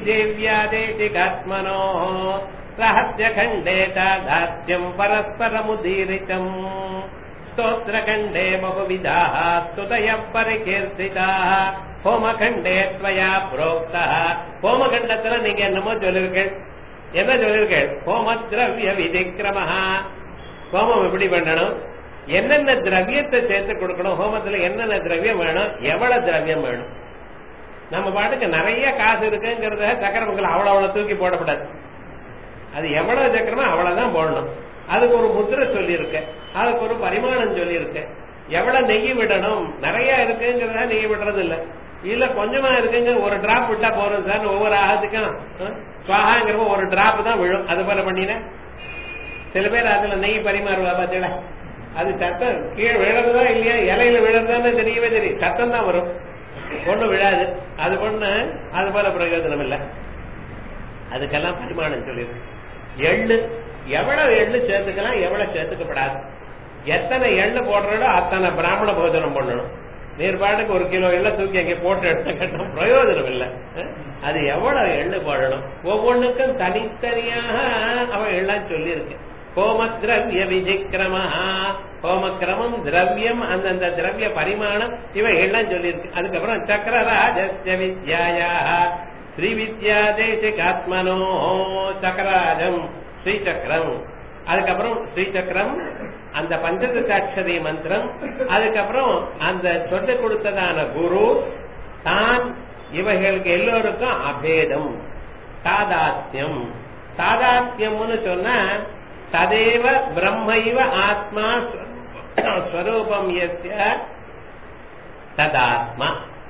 Speaker 1: श्रीदेव्यादेशिकात्मनोः रहस्यखण्डे तादात्यम् परस्परमुदीरितम् स्तोत्रखण्डे बहुविधाः स्तुतयः परिकीर्तिताः ஹோமகண்டே ஸ்வயா புரோக்தா ஹோமகண்டத்துல நீங்க என்னமோ சொல்லிருக்கீள் என்ன சொல்லிருக்கீள் ஹோமத்ரவ்ய விதிக்கிரமஹா ஹோமம் எப்படி பண்ணணும் என்னென்ன திரவியத்தை சேர்த்து கொடுக்கணும் ஹோமத்துல என்னென்ன திரவியம் வேணும் எவ்வளவு திரவியம் வேணும் நம்ம பாட்டுக்கு நிறைய காசு இருக்குங்கிறத சக்கர பொங்கல் அவ்வளவு அவ்வளவு தூக்கி போடக்கூடாது அது எவ்வளவு சக்கரமோ அவ்வளவுதான் போடணும் அதுக்கு ஒரு முத்திரை சொல்லியிருக்கு அதுக்கு ஒரு பரிமாணம் சொல்லியிருக்கு எவ்வளவு நெய் விடணும் நிறைய இருக்குங்கிறதா நெய் விடுறது இல்ல இல்ல கொஞ்சமா இருக்குங்க ஒரு டிராப் விட்டா போறோம் சார் ஒவ்வொரு ஆகத்துக்கும் சுவாகாங்கிறப்ப ஒரு டிராப் தான் விழும் அது போல பண்ணின சில பேர் அதுல நெய் பரிமாறுவா பாத்தீங்களா அது சத்தம் கீழே விழுறதா இல்லையா இலையில விழுறதான்னு தெரியவே தெரியும் சத்தம் தான் வரும் ஒண்ணு விழாது அது பொண்ணு அது போல பிரயோஜனம் இல்ல அதுக்கெல்லாம் பரிமாணம் சொல்லியிருக்கு எள்ளு எவ்வளவு எள்ளு சேர்த்துக்கலாம் எவ்வளவு சேர்த்துக்கப்படாது எத்தனை எள்ளு போடுறதோ அத்தனை பிராமண போஜனம் பண்ணணும் நீர் பாட்டுக்கு ஒரு கிலோ எள்ளை தூக்கி அங்கே போட்டு எடுத்து கேட்டோம் பிரயோஜனம் இல்லை அஹ்? அது எவ்வளவு எள்ளு போடணும் ஒவ்வொன்றுக்கும் தனித்தனியாக அவன் எல்லாம் சொல்லியிருக்கு ஹோம திரவிய விஜிக்கிரமா ஹோமக்கிரமம் திரவியம் அந்தந்த திரவிய பரிமாணம் இவை எல்லாம் சொல்லியிருக்கு அதுக்கப்புறம் சக்கரராஜஸ்ய வித்யாயா ஸ்ரீ வித்யா தேசிகாத்மனோ சக்கராஜம் ஸ்ரீசக்கரம் அதுக்கப்புறம் ஸ்ரீசக்கரம் அந்த பஞ்சதசாட்சரி மந்திரம் அதுக்கப்புறம் அந்த சொல்லிக் கொடுத்ததான குரு தான் இவைகளுக்கு எல்லோருக்கும் அபேதம் தாதாத்யம் தாதாத்யம்னு சொன்னா ததேவ பிரம்மைவ ஆத்மா ஸ்வரூபம் எஸ்ய ததாத்மா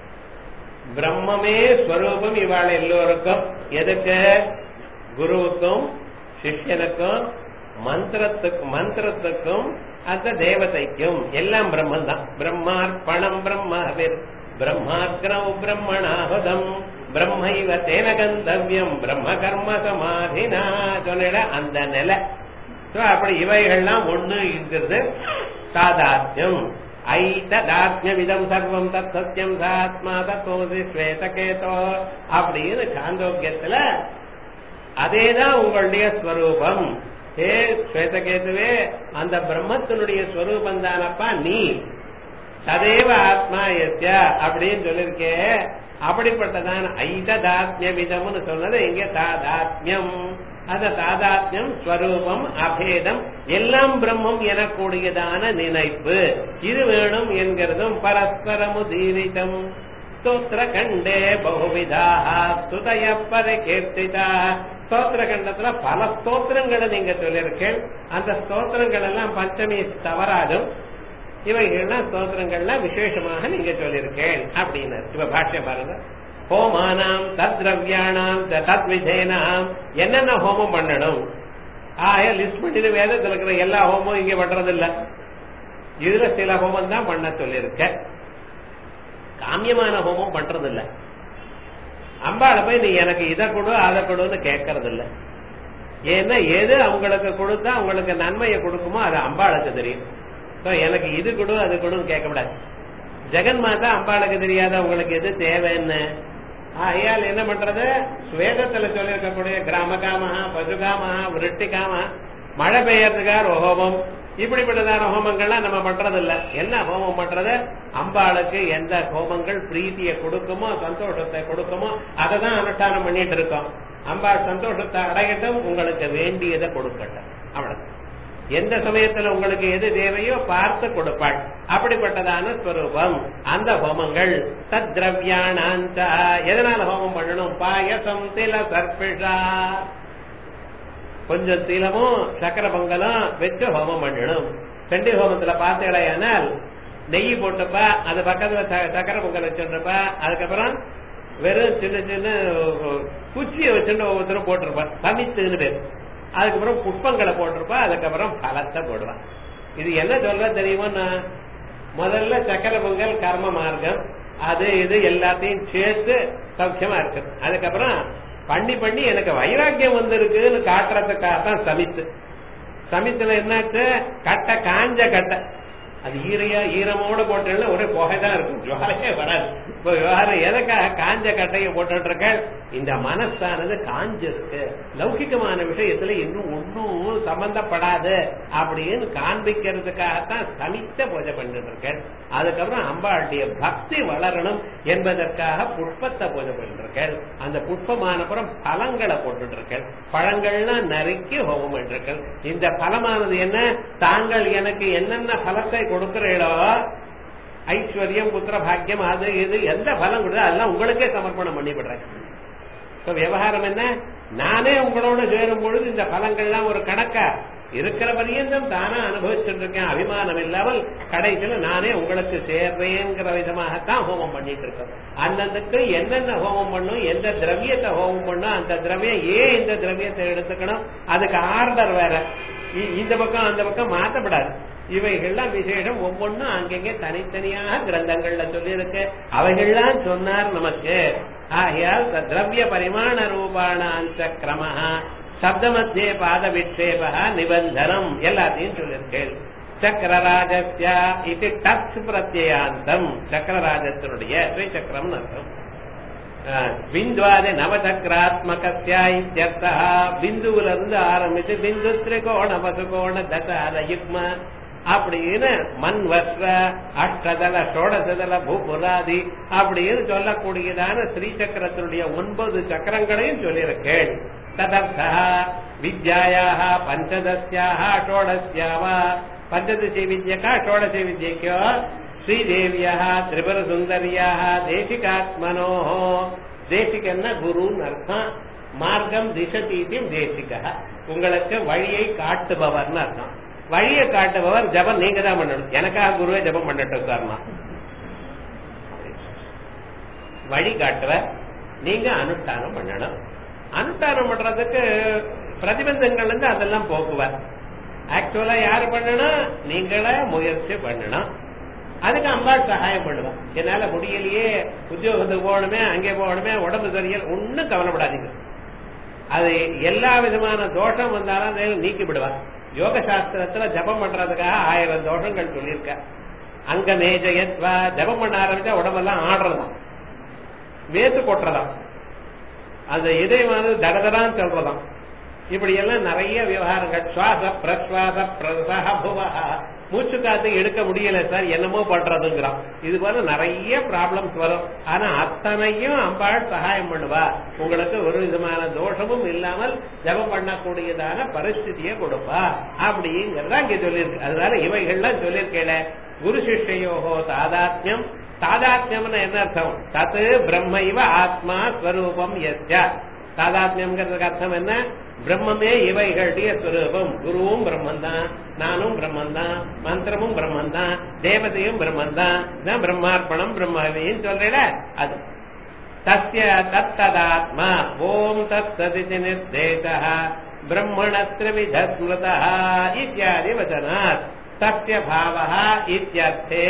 Speaker 1: பிரம்மமே ஸ்வரூபம் இவாள் எல்லோருக்கும் எதுக்கு குருவுக்கும் சிஷ்யனுக்கும் மந்திரத்துக்கும் மந்திரத்துக்கும் அந்த தேவதைக்கும் எல்லாம் பிரம்மன் தான் பிரம்மார்ப்பணம் பிரம்மவிர் பிரம்மாக்னௌ பிரம்மணாஹுதம் பிரம்மைவ தேன கந்தவியம் பிரம்ம கர்ம சமாதினா சொன்ன அந்த நிலை So, அப்படி இவைகள்லாம் ஒண்ணு இருக்கிறது சாதாத்யம் ஐததாத்மியமிதம் சர்வம் தத் சத்தியம் சாத்மா தத்தோசி ஸ்வேதகேதோ அப்படின்னு சாந்தோக்கியத்துல அதேதான் உங்களுடைய ஸ்வரூபம் ஏ ஸ்வேதகேதுவே அந்த பிரம்மத்தினுடைய ஸ்வரூபம் தானப்பா நீ ததேவ ஆத்மா எஸ்ய அப்படின்னு சொல்லிருக்கே அப்படிப்பட்டதான ஐததாத்மிய விதம்னு சொன்னது இங்க தாதாத்மியம் அந்த தாதாத்மியம் ஸ்வரூபம் அபேதம் எல்லாம் பிரம்மம் எனக்கூடியதான நினைப்பு இது வேணும் என்கிறதும் பரஸ்பரமுதீரிதம் ஸ்தோத்திர கண்டே பகுவிதாக ஸ்துதய பரிகீர்த்திதா ஸ்தோத்திர கண்டத்துல பல ஸ்தோத்திரங்களை நீங்க சொல்லியிருக்கேன் அந்த ஸ்தோத்திரங்கள் எல்லாம் பஞ்சமி தவறாதும் இவைகள்லாம் ஸ்தோத்திரங்கள்லாம் விசேஷமாக நீங்க சொல்லியிருக்கேன் அப்படின்னு இப்ப பாஷ்யம் பாருங்க ஹோமானாம் தத்ரவியானாம் தத் விஜயனாம் என்னென்ன ஹோமம் பண்ணணும் ஆய லிஸ்ட் பண்ணிட்டு வேதத்துல இருக்கிற எல்லா ஹோமம் இங்க பண்றது இல்ல இதுல சில ஹோமம் தான் பண்ண சொல்லியிருக்க காமியமான ஹோமம் பண்றது இல்ல அம்பாளை போய் நீ எனக்கு இதை கொடு அதை கொடுன்னு கேட்கறது இல்ல ஏன்னா எது அவங்களுக்கு கொடுத்தா அவங்களுக்கு நன்மையை கொடுக்குமோ அது அம்பாளுக்கு தெரியும் So, எனக்கு இது கொடு அது கொடுன்னு கேட்கக்கூடாது ஜெகன் மாதா அம்பாளுக்கு தெரியாத உங்களுக்கு எது தேவைன்னு ஆகையால் என்ன பண்றது சுவேதத்துல சொல்லியிருக்கக்கூடிய கிராம காமஹா பசுகாமஹா விருட்டிகாமஹா மழை பெய்யறதுக்காக ஒரு ஹோமம் இப்படிப்பட்டதான ஹோமங்கள்லாம் நம்ம பண்றது இல்ல என்ன ஹோமம் பண்றது அம்பாளுக்கு எந்த ஹோமங்கள் பிரீத்தியை கொடுக்குமோ சந்தோஷத்தை கொடுக்குமோ அதை தான் அனுஷ்டானம் பண்ணிட்டு இருக்கோம் அம்பாள் சந்தோஷத்தை அடையட்டும் உங்களுக்கு வேண்டியதை கொடுக்கட்டும் அவ்வளவு எந்த சமயத்துல உங்களுக்கு எது தேவையோ பார்த்து கொடுப்பாள் அப்படிப்பட்டதான ஸ்வரூபம் அந்த ஹோமங்கள் தத் திரவியானாஞ்ச எதனால ஹோமம் பண்ணணும் பாயசம் தில சர்பிஷா கொஞ்சம் திலமும் சக்கர பொங்கலும் வச்சு ஹோமம் பண்ணணும் செண்டி ஹோமத்துல பார்த்தீங்களேனால் நெய் போட்டப்ப அது பக்கத்துல ச- சக்கரை பொங்கல் வச்சுருப்ப அதுக்கப்புறம் வெறும் சின்ன சின்ன குச்சியை வச்சுட்டு ஒவ்வொருத்தரும் போட்டிருப்பா சமித்துன்னு பேர் அதுக்கப்புறம் புஷ்பங்களை போட்டிருப்பா அதுக்கப்புறம் பலத்தை போடுவான் இது என்ன சொல்ல தெரியுமோன்னா முதல்ல சக்கர பொங்கல் கர்ம மார்க்கம் அது இது எல்லாத்தையும் சேர்த்து சௌக்கியமா இருக்கு அதுக்கப்புறம் பண்ணி பண்ணி எனக்கு வைராக்கியம் வந்திருக்குன்னு காட்டுறதுக்காக தான் சமித்து சமித்துல என்னாச்சு கட்டை காஞ்ச கட்டை அது ஈரையா ஈரமோட போட்டேன்னா ஒரே புகை தான் இருக்கும் ஜுவாலையே வராது இப்போ விவகாரம் எதுக்காக காஞ்ச கட்டையை போட்டுட்டு இருக்க இந்த மனசானது காஞ்சிருக்கு லௌகிகமான விஷயத்துல இன்னும் ஒன்னும் சம்பந்தப்படாது அப்படின்னு காண்பிக்கிறதுக்காகத்தான் சமித்த பூஜை பண்ணிட்டு இருக்கேன் அதுக்கப்புறம் அம்பாளுடைய பக்தி வளரணும் என்பதற்காக புஷ்பத்தை பூஜை பண்ணிட்டு இருக்கேன் அந்த புஷ்பமானப்புறம் பழங்களை போட்டுட்டு இருக்கேன் பழங்கள்லாம் நறுக்கி ஹோமம் பண்ணிருக்கேன் இந்த பலமானது என்ன தாங்கள் எனக்கு என்னென்ன பலத்தை கொடுக்கிறீர்களோ ஐஸ்வர்யம் புத்திர பாக்கியம் அது இது எந்த பலம் கொடுத்தா அதெல்லாம் உங்களுக்கே சமர்ப்பணம் பண்ணிவிடுறேன் இப்ப விவகாரம் என்ன நானே உங்களோட சேரும் பொழுது இந்த பலங்கள்லாம் ஒரு கணக்கா இருக்கிற பரியந்தம் தானா அனுபவிச்சுட்டு இருக்கேன் அபிமானம் இல்லாமல் கடைசியில நானே உங்களுக்கு சேர்றேங்கிற விதமாகத்தான் ஹோமம் பண்ணிட்டு இருக்கேன் அந்தந்துக்கு என்னென்ன ஹோமம் பண்ணும் எந்த திரவியத்தை ஹோமம் பண்ணும் அந்த திரவியம் ஏன் இந்த திரவியத்தை எடுத்துக்கணும் அதுக்கு ஆர்டர் வேற இ- இந்த பக்கம் அந்த பக்கம் மாத்தப்படாது இவைகள்லாம் விசேஷம் ஒவ்வொன்றும் அங்கங்கே தனித்தனியாக கிரந்தங்கள்ல சொல்லியிருக்கு அவைகள்லாம் சொன்னார் நமக்கு ஆகையால் த- திரவிய பரிமாண ரூபாணாஞ்ச கிரமஹா சப்த மத்தியே பாத விட்சேப நிபந்தனம் எல்லாத்தையும் சொல்லியிருக்கேன் சக்கரராஜஸ்யா இது டச் பிரத்யாந்தம் சக்கரராஜத்தினுடைய ஸ்ரீசக்கரம் அர்த்தம் பிந்துவாதி நவசக்கராத்மகஸ்யா இத்தியர்த்தா பிந்துவுல இருந்து ஆரம்பிச்சு பிந்து திரிகோண வசுகோண தசால யுக்ம அப்படின்னு மண் வஸ்ர அஷ்டதல சோடசதல பூபுராதி அப்படின்னு சொல்லக்கூடியதான ஸ்ரீசக்கரத்தினுடைய ஒன்பது சக்கரங்களையும் சொல்லியிருக்கேன் ததர்த்தா வித்யாயாக பஞ்சதஸ்யாக ஷோடஸ்யாவா பஞ்சதசி வித்யக்கா ஷோடசி வித்யக்கோ ஸ்ரீதேவியா திரிபுர சுந்தரியா தேசிகாத்மனோ தேசிகன்னா குருன்னு அர்த்தம் மார்க்கம் திசதீதியும் தேசிக உங்களுக்கு வழியை காட்டுபவர்னு அர்த்தம் வழியை காட்டுபவர் ஜபம் நீங்க தான் பண்ணணும் எனக்காக குருவே ஜபம் பண்ணட்டும் சார்மா வழி காட்டுவர் நீங்க அனுஷ்டானம் பண்ணணும் அனுஷ்டானம் பண்றதுக்கு பிரதிபந்தங்கள் வந்து அதெல்லாம் போக்குவார் ஆக்சுவலா யாரு பண்ணணும் நீங்களே முயற்சி பண்ணணும் அதுக்கு அம்பாள் சகாயம் பண்ணுவா என்னால முடியலையே உத்தியோகத்துக்கு போகணுமே அங்கே போகணுமே உடம்பு சரியில் ஒன்னும் கவலைப்படாதீங்க அது எல்லா விதமான தோஷம் வந்தாலும் அதை நீக்கி விடுவா யோக சாஸ்திரத்துல ஜபம் பண்றதுக்காக ஆயிரம் தோஷங்கள் சொல்லியிருக்க அங்க மேஜயத்வா ஜபம் பண்ண ஆரம்பிச்சா உடம்பெல்லாம் ஆடுறதாம் வேத்து கொட்டுறதாம் அந்த இதயமானது தடதடான்னு சொல்றதாம் இப்படி எல்லாம் நிறைய விவகாரங்கள் சுவாச பிரஸ்வாச பிரசக புவஹ மூச்சு காத்து எடுக்க முடியல சார் என்னமோ பண்றதுங்கிறான் இது போல நிறைய ப்ராப்ளம்ஸ் வரும் ஆனா அத்தனையும் அம்பாள் சகாயம் பண்ணுவா உங்களுக்கு ஒரு விதமான தோஷமும் இல்லாமல் ஜபம் பண்ணக்கூடியதான பரிஸ்திதியை கொடுப்பா அப்படிங்கறத இங்க சொல்லியிருக்கு அதனால இவைகள்லாம் சொல்லியிருக்கேன் குரு சிஷ்யோகோ தாதாத்மியம் தாதாத்மியம்னு என்ன அர்த்தம் தத்து பிரம்ம இவ ஆத்மா ஸ்வரூபம் எஸ்யா தாதாத்மியம்ங்கிறதுக்கு அர்த்தம் என்ன பிரம்மமே இவைகளுடைய ஸ்வரூபம் குருவும் பிரம்மன் தான் நானும் பிரம்மன் தான் மந்திரமும் பிரம்மன் தான் தேவதையும் பிரம்மன் தான் பிரம்மார்ப்பணம் பிரம்மவின்னு சொல்றேல அது தஸ்ய தத்ததாத்மா ஓம் தத்ததிதி நிர்தேசः ब्रह्मणस्त्रिविध स्मृतः इत्यादि वचनात् तस्य भावः इत्यर्थे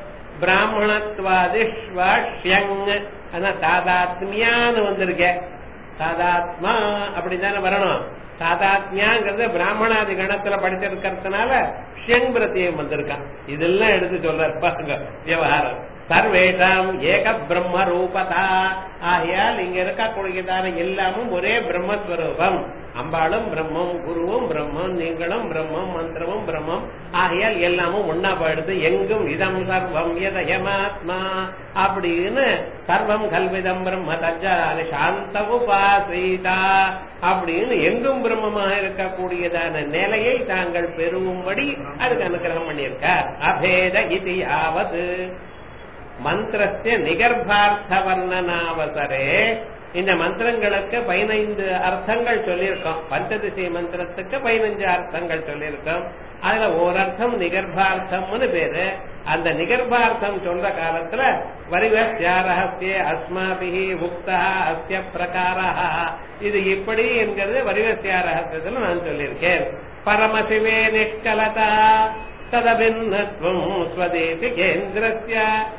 Speaker 1: பிராமணத்வாதிஷ்வாஷ்யங் ஆனா தாதாத்மியான்னு வந்திருக்கேன் தாதாத்மா அப்படித்தானே வரணும் தாதாத்மியாங்கிறது பிராமணாதி கணத்துல படிச்சிருக்கிறதுனால ஷியங் பிரத்தியம் வந்திருக்கான் இதெல்லாம் எடுத்து சொல்ற பாருங்க விவகாரம் சர்வேஷாம் ஏக பிரம்ம ரூபதா ஆகையால் இங்க இருக்கக்கூடியதான எல்லாமும் ஒரே பிரம்மஸ்வரூபம் அம்பாளும் பிரம்மம் குருவும் பிரம்மம் நீங்களும் பிரம்மம் மந்திரமும் பிரம்மம் ஆகையால் எல்லாமும் ஒன்னா போயிடுது எங்கும் இதம் சர்வம் எதயமாத்மா அப்படின்னு சர்வம் கல்விதம் பிரம்ம தஜ்ஜால சாந்த உபாசீதா அப்படின்னு எங்கும் பிரம்மமாக இருக்கக்கூடியதான நிலையை தாங்கள் பெறும்படி அதுக்கு அனுகிரகம் பண்ணியிருக்கார் அபேத இது யாவது மந்திரஸ்ய நிகர்பார்த்த வர்ணனாவசரே இந்த மந்திரங்களுக்கு பதினைந்து அர்த்தங்கள் சொல்லியிருக்கோம் பஞ்சதிசை மந்திரத்துக்கு பதினஞ்சு அர்த்தங்கள் சொல்லியிருக்கோம் அதுல ஒரு அர்த்தம் நிகர்பார்த்தம்னு பேரு அந்த நிகர்பார்த்தம் சொல்ற காலத்துல வரிவஸ்யாரஹஸ்ய அஸ்மாபிஹி உக்தா அஸ்ய பிரகாரா இது இப்படி என்கிறது வரிவஸ்யாரஹஸ்யத்துல நான் சொல்லியிருக்கேன் பரமசிவே நிஷ்கலதா ததபின்னத்வம் ஸ்வதேசி கேந்திரஸ்ய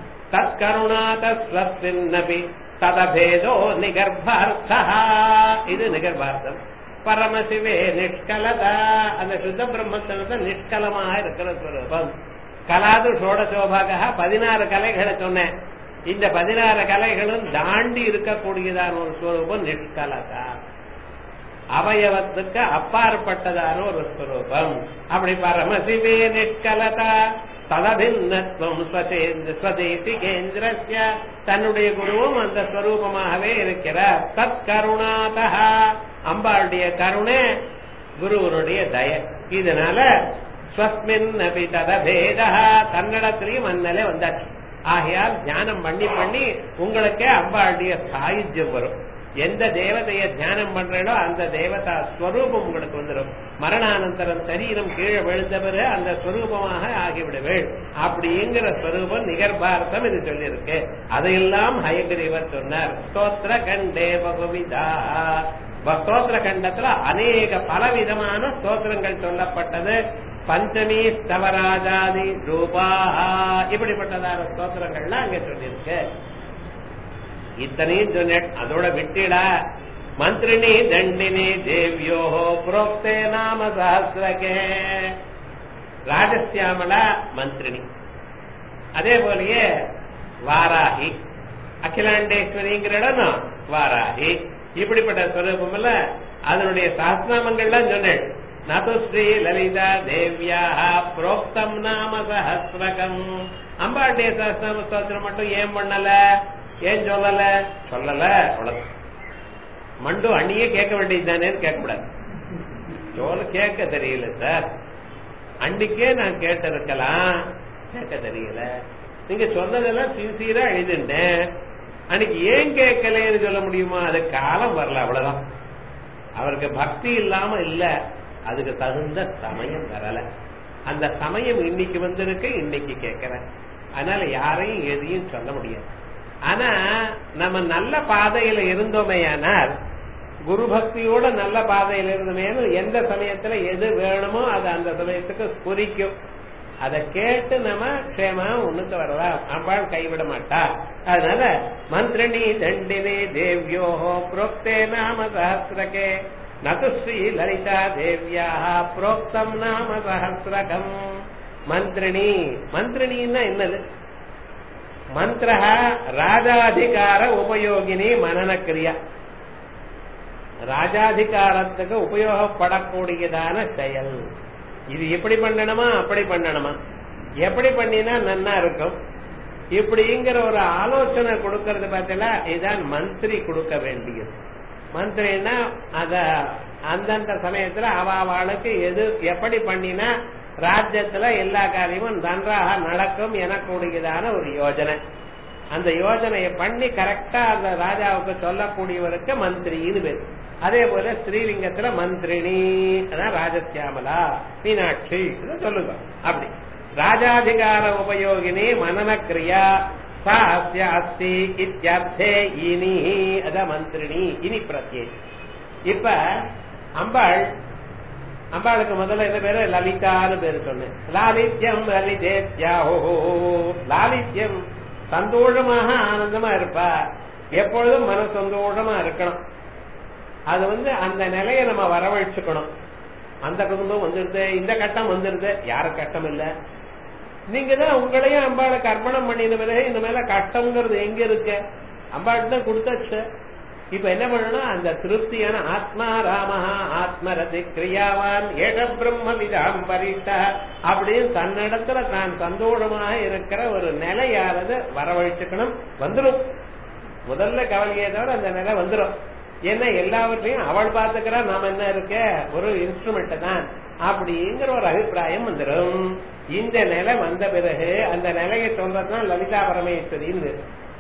Speaker 1: தற்கருணாதஸ்வஸ்மின்னபி ததபேதோ நிகர்பார்த்தா இது நிகர்பார்த்தம் பரமசிவே நிஷ்கலதா அந்த சுத்த பிரம்மத்தினத்தை நிஷ்கலமாக இருக்கிற ஸ்வரூபம் கலாது சோடசோபாக பதினாறு கலைகளை சொன்னேன் இந்த பதினாறு கலைகளும் தாண்டி இருக்கக்கூடியதான ஒரு ஸ்வரூபம் நிஷ்கலதா அவயவத்துக்கு அப்பாற்பட்டதான ஒரு ஸ்வரூபம் அப்படி பரமசிவே நிஷ்கலதா ததபின்னத்வம் ஸ்வதேசி கேந்திரஸ்ய தன்னுடைய குருவும் அந்த ஸ்வரூபமாகவே இருக்கிறார் தத் கருணாதா அம்பாளுடைய கருணை குருவனுடைய தய இதனால ஸ்வஸ்மின் அபி ததபேதா தன்னிடத்திலையும் அந்நிலை வந்தாச்சு ஆகையால் தியானம் பண்ணி பண்ணி உங்களுக்கே அம்பாளுடைய சாயுஜ்யம் வரும் எந்த தேவதைய தியானம் பண்றீங்களோ அந்த தேவதா ஸ்வரூபம் உங்களுக்கு வந்துடும் மரணானந்தரம் சரீரம் கீழே விழுந்த பிறகு அந்த ஸ்வரூபமாக ஆகிவிடுவேள் அப்படிங்கிற ஸ்வரூபம் நிகர்பாரதம் இது சொல்லியிருக்கு அதையெல்லாம் ஹயகிரீவர் சொன்னார் ஸ்தோத்திர கண்டே பகுவிதா ஸ்தோத்திர கண்டத்துல அநேக பலவிதமான ஸ்தோத்திரங்கள் சொல்லப்பட்டது பஞ்சமி ஸ்தவராஜாதி ரூபா இப்படிப்பட்டதான ஸ்தோத்திரங்கள்லாம் அங்க சொல்லியிருக்கு இத்தனையும் சொன்னேன் அதோட விட்டிடா மந்திரினி தண்டினி தேவியோ புரோக்தே நாம சஹசிரகே ராஜசியாமலா மந்திரினி அதே போலயே வாராகி அகிலாண்டேஸ்வரிங்கிற இடம் வாராகி இப்படிப்பட்ட ஸ்வரூபம் இல்ல அதனுடைய சாஸ்திராமங்கள்லாம் சொன்னேன் நது ஸ்ரீ லலிதா தேவியா புரோக்தம் நாம சஹசிரகம் அம்பாட்டிய சஹசிரநாம ஸ்தோத்திரம் மட்டும் ஏன் பண்ணல ஏன் சொல்லல சொல்லல அவ்வளவு மண்டு அண்ணியே கேட்க வேண்டியது தானேன்னு கேட்கக்கூடாது சொல்ல கேட்க தெரியல சார் அன்னைக்கே நான் கேட்டிருக்கலாம் கேட்க தெரியல நீங்க சொன்னதெல்லாம் சின்சியரா எழுதிட்டேன் அன்னைக்கு ஏன் கேட்கலன்னு சொல்ல முடியுமா அது காலம் வரல அவ்வளவுதான் அவருக்கு பக்தி இல்லாம இல்ல அதுக்கு தகுந்த சமயம் வரல அந்த சமயம் இன்னைக்கு வந்திருக்கு இன்னைக்கு கேட்கிறேன் அதனால யாரையும் எதையும் சொல்ல முடியாது ஆனா நம்ம நல்ல பாதையில இருந்தோமே ஆனால் குரு பக்தியோட நல்ல பாதையில இருந்தோமே எந்த சமயத்துல எது வேணுமோ அது அந்த சமயத்துக்கு குறிக்கும் அதை கேட்டு நம்ம க்ஷேமா ஒண்ணுக்கு வரலாம் அம்பாள் கைவிட மாட்டா அதனால மந்திரணி தண்டினி தேவியோஹோ புரோக்தே நாம சஹசிரகே நது ஸ்ரீ லலிதா தேவியா புரோக்தம் நாம சஹசிரகம் மந்திரணி மந்திரணின்னா என்னது மந்திர ராஜாதிகார உபயோகினி மனன கிரியா ராஜாதிகாரத்துக்கு உபயோகப்படக்கூடியதான செயல் இது இப்படி பண்ணணுமா அப்படி பண்ணணுமா எப்படி பண்ணினா நன்னா இருக்கும் இப்படிங்கிற ஒரு ஆலோசனை கொடுக்கறது பார்த்தீங்களா இதான் மந்திரி கொடுக்க வேண்டியது மந்திரின்னா அத அந்தந்த சமயத்துல அவ அவளுக்கு எது எப்படி பண்ணினா ராஜ்யத்துல எல்லா காரியமும் நன்றாக நடக்கும் எனக்கூடியதான ஒரு யோஜனை அந்த யோஜனையை பண்ணி கரெக்டா அந்த ராஜாவுக்கு சொல்லக்கூடியவருக்கு மந்திரின்னு பேர் அதே போல ஸ்ரீலிங்கத்துல மந்திரினி அதான் ராஜசியாமலா மீனாட்சி இதை சொல்லுங்க அப்படி ராஜாதிகார உபயோகினி மனன கிரியா சா அஸ்ய அஸ்தி இத்தியர்த்தே இனி அதான் மந்திரினி இனி பிரத்யே இப்ப அம்பாள் அம்பாளுக்கு முதல்ல என்ன பேரு லலிதான்னு பேரு சொன்னேன் லாலித்யம் லலிதேத்யாஹோ லாலித்யம் சந்தோஷமாக ஆனந்தமா இருப்பா எப்பொழுதும் மன சந்தோஷமா இருக்கணும் அது வந்து அந்த நிலையை நம்ம வரவழைச்சுக்கணும் அந்த குடும்பம் வந்துருது இந்த கட்டம் வந்துருது யாரு கட்டம் இல்ல நீங்க தான் உங்களையும் அம்பாளுக்கு அர்ப்பணம் பண்ணின பிறகு இந்த மேல கட்டம்ங்கிறது எங்க இருக்கு அம்பாளுக்கு தான் கொடுத்தாச்சு இப்ப என்ன பண்ணணும் அந்த திருப்தியான ஆத்மா ராமஹா ஆத்மரதி கிரியாவான் ஏக பிரம்ம விதாம் பரிஷ்டா அப்படின்னு தன்னிடத்துல தான் சந்தோஷமாக இருக்கிற ஒரு நிலையானது வரவழைச்சுக்கணும் வந்துடும் முதல்ல கவலையே தவிர அந்த நிலை வந்துடும் ஏன்னா எல்லாவற்றையும் அவள் பாத்துக்கிறா நாம என்ன இருக்க ஒரு இன்ஸ்ட்ருமெண்ட் தான் அப்படிங்கிற ஒரு அபிப்பிராயம் வந்துடும் இந்த நிலை வந்த பிறகு அந்த நிலையை சொல்றதுதான் லலிதா பரமேஸ்வரின்னு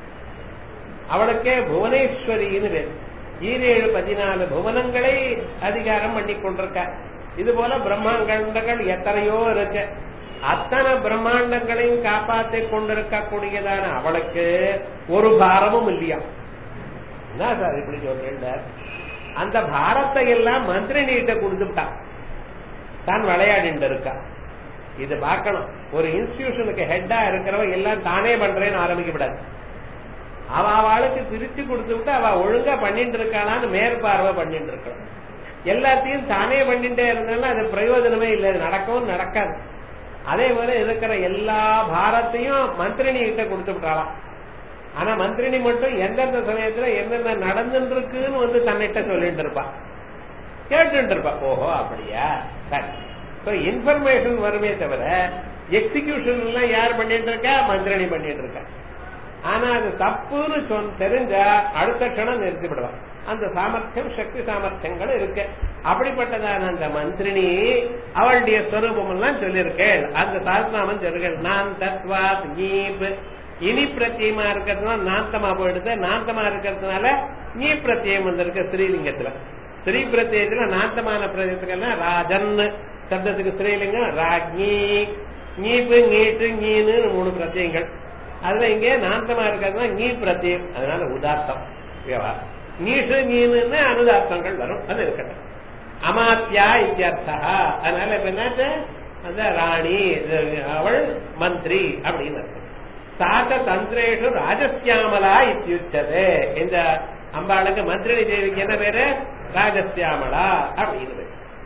Speaker 1: அவளுக்கே புவனேஸ்வரின்னு பேர் ஈரேழு பதினாலு புவனங்களை அதிகாரம் பண்ணி கொண்டிருக்க இது போல பிரம்மாண்டங்கள் எத்தனையோ இருக்கு அத்தனை பிரம்மாண்டங்களையும் காப்பாற்றி கொண்டிருக்கக்கூடியதான அவளுக்கு ஒரு பாரமும் இல்லையா என்ன சார் இப்படி சொல்றேன் அந்த பாரத்தை எல்லாம் மந்திரி நீட்ட கொடுத்துட்டா தான் விளையாடிட்டு இருக்கா இது பார்க்கணும் ஒரு இன்ஸ்டிடியூஷனுக்கு ஹெட்டா இருக்கிறவ எல்லாம் தானே பண்றேன்னு ஆரம்பிக்கப்படாது அவ அவளுக்கு பிரிச்சு கொடுத்து விட்டு அவ ஒழுங்கா பண்ணிட்டு இருக்காளான்னு மேற்பார்வை பண்ணிட்டு இருக்கான் எல்லாத்தையும் தானே பண்ணிட்டே இருந்தாலும் அது பிரயோஜனமே இல்லை அது நடக்கவும் நடக்காது அதே போல இருக்கிற எல்லா பாரத்தையும் மந்திரினி கிட்ட கொடுத்து விட்டாளாம் ஆனா மந்திரினி மட்டும் எந்தெந்த சமயத்துல என்னென்ன நடந்துட்டு இருக்குன்னு வந்து தன்னிட்ட சொல்லிட்டு இருப்பா கேட்டு இருப்பா ஓஹோ அப்படியா சரி இன்ஃபர்மேஷன் வருமே தவிர எக்ஸிகியூஷன் எல்லாம் யார் பண்ணிட்டு இருக்கா மந்திரணி பண்ணிட்டு இருக்கா ஆனா அது தப்புன்னு சொன்ன தெரிஞ்சா அடுத்த க்ஷணம் நிறுத்திவிடுவான் அந்த சாமர்த்தியம் சக்தி சாமர்த்தியங்கள் இருக்கு அப்படிப்பட்டதான அந்த மந்திரினி அவளுடைய ஸ்வரூபம் எல்லாம் சொல்லியிருக்கேள் அந்த சாஸ்திராமன் சொல்லிருக்கேள் நான் தத்வா நீப் இனி பிரத்தியமா இருக்கிறதுனால நாந்தமா போயிடுது நாந்தமா இருக்கிறதுனால நீ பிரத்தியம் வந்திருக்கு ஸ்ரீலிங்கத்துல ஸ்ரீ பிரத்தியத்துல நாந்தமான பிரதேசத்துக்கெல்லாம் ராஜன் சப்தத்துக்கு ஸ்ரீலிங்கம் ராஜ்ஞி நீப்பு நீட்டு நீனு மூணு பிரத்தியங்கள் அதுல இங்க நாந்தமா இருக்கிறதுனா நீ பிரத்தியம் அதனால உதார்த்தம் விவகாரம் நீஷு நீனு அனுதார்த்தங்கள் வரும் அது இருக்கட்டும் அமாத்தியா இத்தியர்த்தா அதனால இப்ப என்னாச்சு அந்த ராணி அவள் மந்திரி அப்படின்னு அர்த்தம் சாக தந்திரேஷு ராஜசியாமலா இத்தியுச்சது இந்த அம்பாளுக்கு மந்திரி தேவிக்கு என்ன பேரு ராஜசியாமலா அப்படின்னு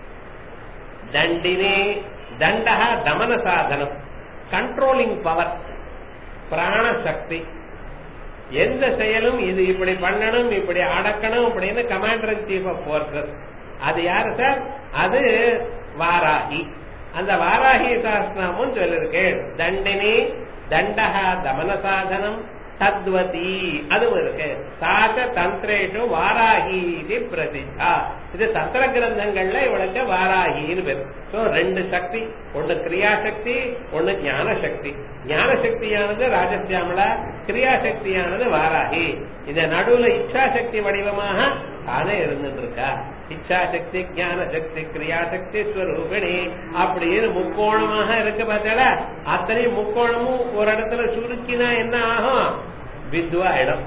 Speaker 1: தண்டினி தண்டா தமன சாதனம் கண்ட்ரோலிங் பவர் பிராணசக்தி எந்த செயலும் இது இப்படி பண்ணணும் இப்படி அடக்கணும் அப்படின்னு கமாண்டர் சீஃப் ஆஃப் போர்சஸ் அது யாரு சார் அது வாராகி அந்த வாராகி சாஸ்திரமும் சொல்லிருக்கேன் தண்டினி தண்டகா தமன சாதனம் தத்வதி அதுவும் இருக்கு சாக தந்திரேஷு வாராகி இது பிரசித்தா இது தந்திர கிரந்தங்கள்ல இவளுக்கு வாராகின்னு பேர் சோ ரெண்டு சக்தி ஒண்ணு கிரியாசக்தி ஒண்ணு ஞான சக்தி ஞான சக்தியானது ராஜசியாமலா கிரியாசக்தியானது வாராகி இந்த நடுவுல இச்சா சக்தி வடிவமாக தானே இருந்துட்டு இருக்கா இச்சா சக்தி ஞான சக்தி கிரியாசக்தி ஸ்வரூபிணி அப்படின்னு முக்கோணமாக இருக்கு பார்த்தால அத்தனையும் முக்கோணமும் ஒரு இடத்துல சுருக்கினா என்ன ஆகும் பிந்துவா இடம்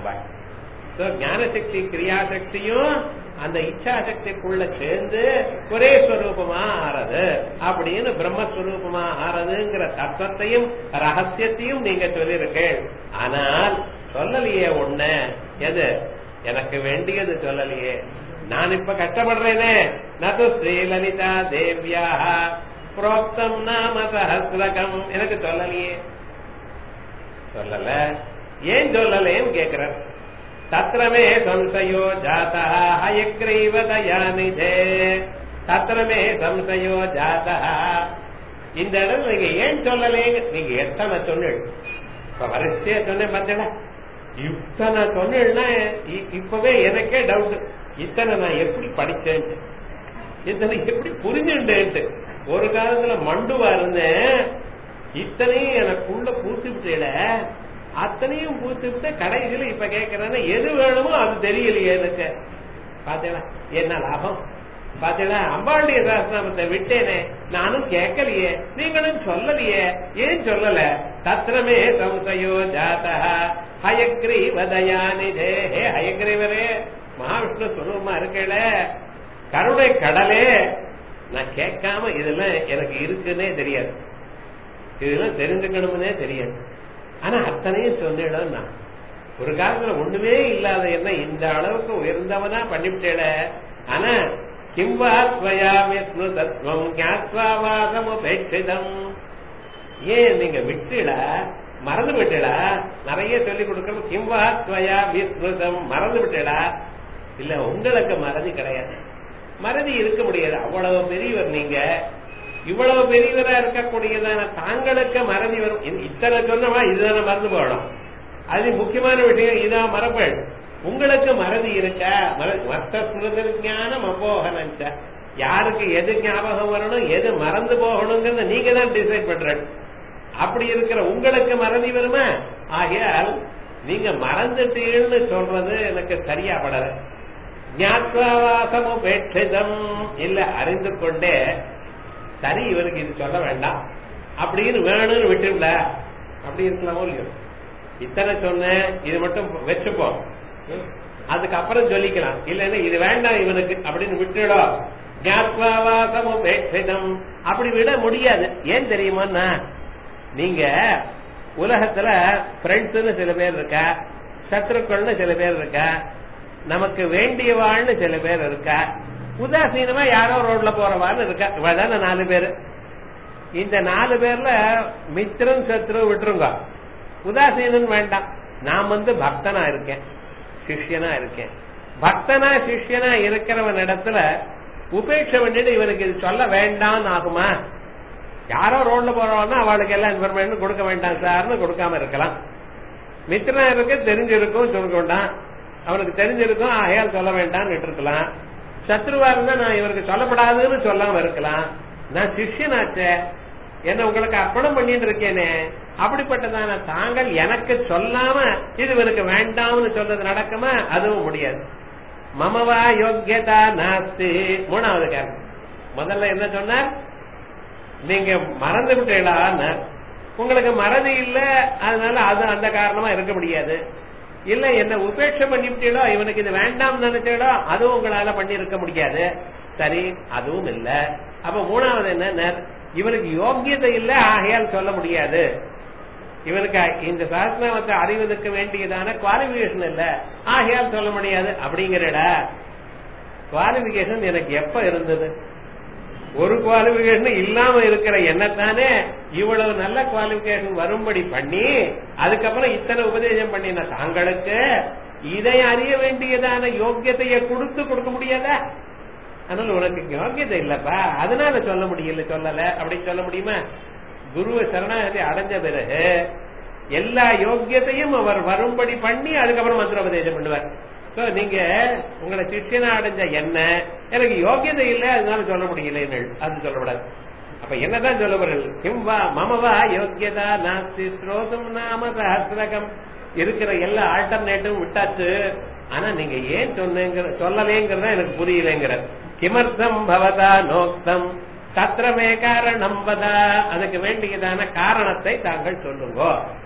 Speaker 1: ஞானசக்தி கிரியாசக்தியும் அந்த இச்சா சக்திக்குள்ள சேர்ந்து ஒரே ஸ்வரூபமா ஆறது அப்படின்னு பிரம்மஸ்வரூபமா ஆறதுங்கிற தத்துவத்தையும் ரகசியத்தையும் நீங்க சொல்லியிருக்கேள் ஆனால் சொல்லலையே ஒண்ணு எது எனக்கு வேண்டியது சொல்லலையே நான் இப்ப கஷ்டப்படுறேனே நது ஸ்ரீலலிதா தேவியா புரோக்தம் நாம சஹசிரகம் எனக்கு சொல்லலையே சொல்லல ஏன் சொல்லலேன்னு கேக்குற தத்திரமே சம்சயோ ஜாதா ஹயக்ரைவ தயாநிதே தத்திரமே சம்சயோ ஜாதா இந்த இடம் நீங்க ஏன் சொல்லலேங்க நீங்க எத்தனை சொன்னீங்க இப்ப வரிசையா சொன்னேன் பார்த்தீங்களா இத்தனை சொன்னேன்னா இ- இப்பவே எனக்கே டவுட் இத்தனை நான் எப்படி படிச்சேன் இத்தனை எப்படி புரிஞ்சுட்டேன்ட்டு ஒரு காலத்துல மண்டுவா இருந்தேன் இத்தனையும் எனக்குள்ள பூத்து விட்டேல அத்தனையும் பூத்து விட்டு கடைசியில இப்ப கேக்குறேன்னா எது வேணுமோ அது தெரியலையே எனக்கு பாத்தீங்களா என்ன லாபம் பாத்தீங்களா அம்பாளுடைய சாஸ்திரத்தை விட்டேனே நானும் கேட்கலையே நீங்களும் சொல்லலையே ஏன் சொல்லல தத்திரமே சம்சயோ ஜாதா ஹயக்ரீவதயானிதே ஹே ஹயக்ரீவரே மகாவிஷ்ணு சுரூபமா இருக்கல கருணை கடலே நான் கேட்காம இதெல்லாம் எனக்கு இருக்குன்னே தெரியாது இதெல்லாம் தெரிஞ்சுக்கணும்னே தெரியாது ஆனா அத்தனையும் சொன்னிடம் நான் ஒரு காலத்துல ஒண்ணுமே இல்லாத என்ன இந்த அளவுக்கு உயர்ந்தவனா பண்ணிவிட்டேட ஆனா கிம்பா ஸ்வயா விஷ்ணு தத்துவம் ஞாத்வாவாசம் உபேட்சிதம் ஏன் நீங்க விட்டுல மறந்து விட்டுடா நிறைய சொல்லி கொடுக்கறது கிம்பா ஸ்வயா விஸ்ருதம் மறந்து விட்டுடா இல்ல உங்களுக்கு மறதி கிடையாது மறதி இருக்க முடியாது அவ்வளவு பெரியவர் நீங்க இவ்வளவு பெரியவரா இருக்கக்கூடியதான தாங்களுக்கு மறதி வரும் இந்த- இத்தனை சொன்னவா இதுதானே மறந்து போயிடும் அது முக்கியமான விஷயம் இதான் மரபு உங்களுக்கு மறதி இருக்கா மத்த சுதந்திர ஞானம் அபோகனஞ்ச யாருக்கு எது ஞாபகம் வரணும் எது மறந்து போகணுங்கிறத நீங்க தான் டிசைட் பண்ற அப்படி இருக்கிற உங்களுக்கு மறதி வருமா ஆகையால் நீங்க மறந்துட்டீங்கன்னு சொல்றது எனக்கு சரியா படல ஞாத்வாவாசம் உபேட்சிதம் இல்ல அறிந்து கொண்டே சரி இவருக்கு இது சொல்ல வேண்டாம் அப்படின்னு வேணும்னு விட்டுல அப்படி இருக்கலாமோ இல்லையோ இத்தனை சொன்னேன் இது மட்டும் வச்சுப்போம் அதுக்கப்புறம் சொல்லிக்கலாம் இல்லைன்னா இது வேண்டாம் இவனுக்கு அப்படின்னு விட்டுடும் ஞாத்வாவாசம் உபேட்சிதம் அப்படி விட முடியாது ஏன் தெரியுமான்னா நீங்க உலகத்துல ஃப்ரெண்ட்ஸ்னு சில பேர் இருக்கா சத்ருக்கள்னு சில பேர் இருக்கா நமக்கு வேண்டியவாள்னு சில பேர் இருக்கா உதாசீனமா யாரோ ரோட்ல போறவான்னு இருக்கா இவதான நாலு பேரு இந்த நாலு பேர்ல மித்திரன் சத்ரு விட்டுருங்க உதாசீனன் வேண்டாம் நான் வந்து பக்தனா இருக்கேன் சிஷ்யனா இருக்கேன் பக்தனா சிஷ்யனா இருக்கிறவன் இடத்துல உபேட்ச பண்ணிட்டு இவனுக்கு இது சொல்ல வேண்டாம்னு ஆகுமா யாரோ ரோட்ல போறவன்னா அவளுக்கு எல்லாம் இன்ஃபர்மேஷன் கொடுக்க வேண்டாம் சார்னு கொடுக்காம இருக்கலாம் மித்திரனா இருக்கு தெரிஞ்சிருக்கும் சொல்ல வேண்டாம் அவனுக்கு தெரிஞ்சிருக்கும் ஆகையால் சொல்ல வேண்டாம்னு இருக்கலாம் சத்ருவா இருந்தா நான் இவருக்கு சொல்லப்படாதுன்னு சொல்லாம இருக்கலாம் நான் சிஷ்யனாச்சே என்ன உங்களுக்கு அர்ப்பணம் பண்ணிட்டு இருக்கேனே அப்படிப்பட்டதான தாங்கள் எனக்கு சொல்லாம இது இவனுக்கு வேண்டாம்னு சொல்றது நடக்குமா அதுவும் முடியாது மமவா யோக்கியதா நாஸ்தி மூணாவது காரணம் முதல்ல என்ன சொன்னார் நீங்க மறந்து விட்டீங்களான்னு உங்களுக்கு மறதி இல்ல அதனால அது அந்த காரணமா இருக்க முடியாது இல்ல என்ன உபேட்சை பண்ணிவிட்டீங்களோ இவனுக்கு இது வேண்டாம் நினைச்சீங்களோ அதுவும் உங்களால பண்ணி இருக்க முடியாது சரி அதுவும் இல்ல அப்ப மூணாவது என்ன இவனுக்கு யோக்கியதை இல்ல ஆகையால் சொல்ல முடியாது இவனுக்கு இந்த சாஸ்திரத்தை அறிவதற்கு வேண்டியதான குவாலிபிகேஷன் இல்ல ஆகையால் சொல்ல முடியாது அப்படிங்கிறடா குவாலிபிகேஷன் எனக்கு எப்ப இருந்தது ஒரு குவாலிபிகேஷன் இல்லாம இருக்கிற என்னத்தானே இவ்வளவு நல்ல குவாலிபிகேஷன் வரும்படி பண்ணி அதுக்கப்புறம் இத்தனை உபதேசம் பண்ணின தாங்களுக்கு இதை அறிய வேண்டியதான யோக்கியத்தைய கொடுத்து கொடுக்க முடியாதா அதனால உனக்கு யோக்கியதை இல்லப்பா அதனால சொல்ல முடியல சொல்லல அப்படி சொல்ல முடியுமா குருவை சரணாகதி அடைஞ்ச பிறகு எல்லா யோக்கியத்தையும் அவர் வரும்படி பண்ணி அதுக்கப்புறம் மந்திர உபதேசம் பண்ணுவார் சோ நீங்க உங்களை சிஷ்யனா அடைஞ்ச என்ன எனக்கு யோக்கியதை இல்ல அதனால சொல்ல முடியல அது சொல்லப்படாது அப்ப என்னதான் சொல்லவர்கள் கிம்வா மமவா யோக்கியதா நாஸ்தி ஸ்ரோதம் நாம சஹசிரகம் இருக்கிற எல்லா ஆல்டர்னேட்டிவ் விட்டாச்சு ஆனா நீங்க ஏன் சொன்னீங்க சொல்லலேங்கிறதா எனக்கு புரியலைங்கிற கிமர்த்தம் பவதா நோக்தம் தத்திரமே காரணம் வதா அதுக்கு வேண்டியதான காரணத்தை தாங்கள் சொல்லுங்க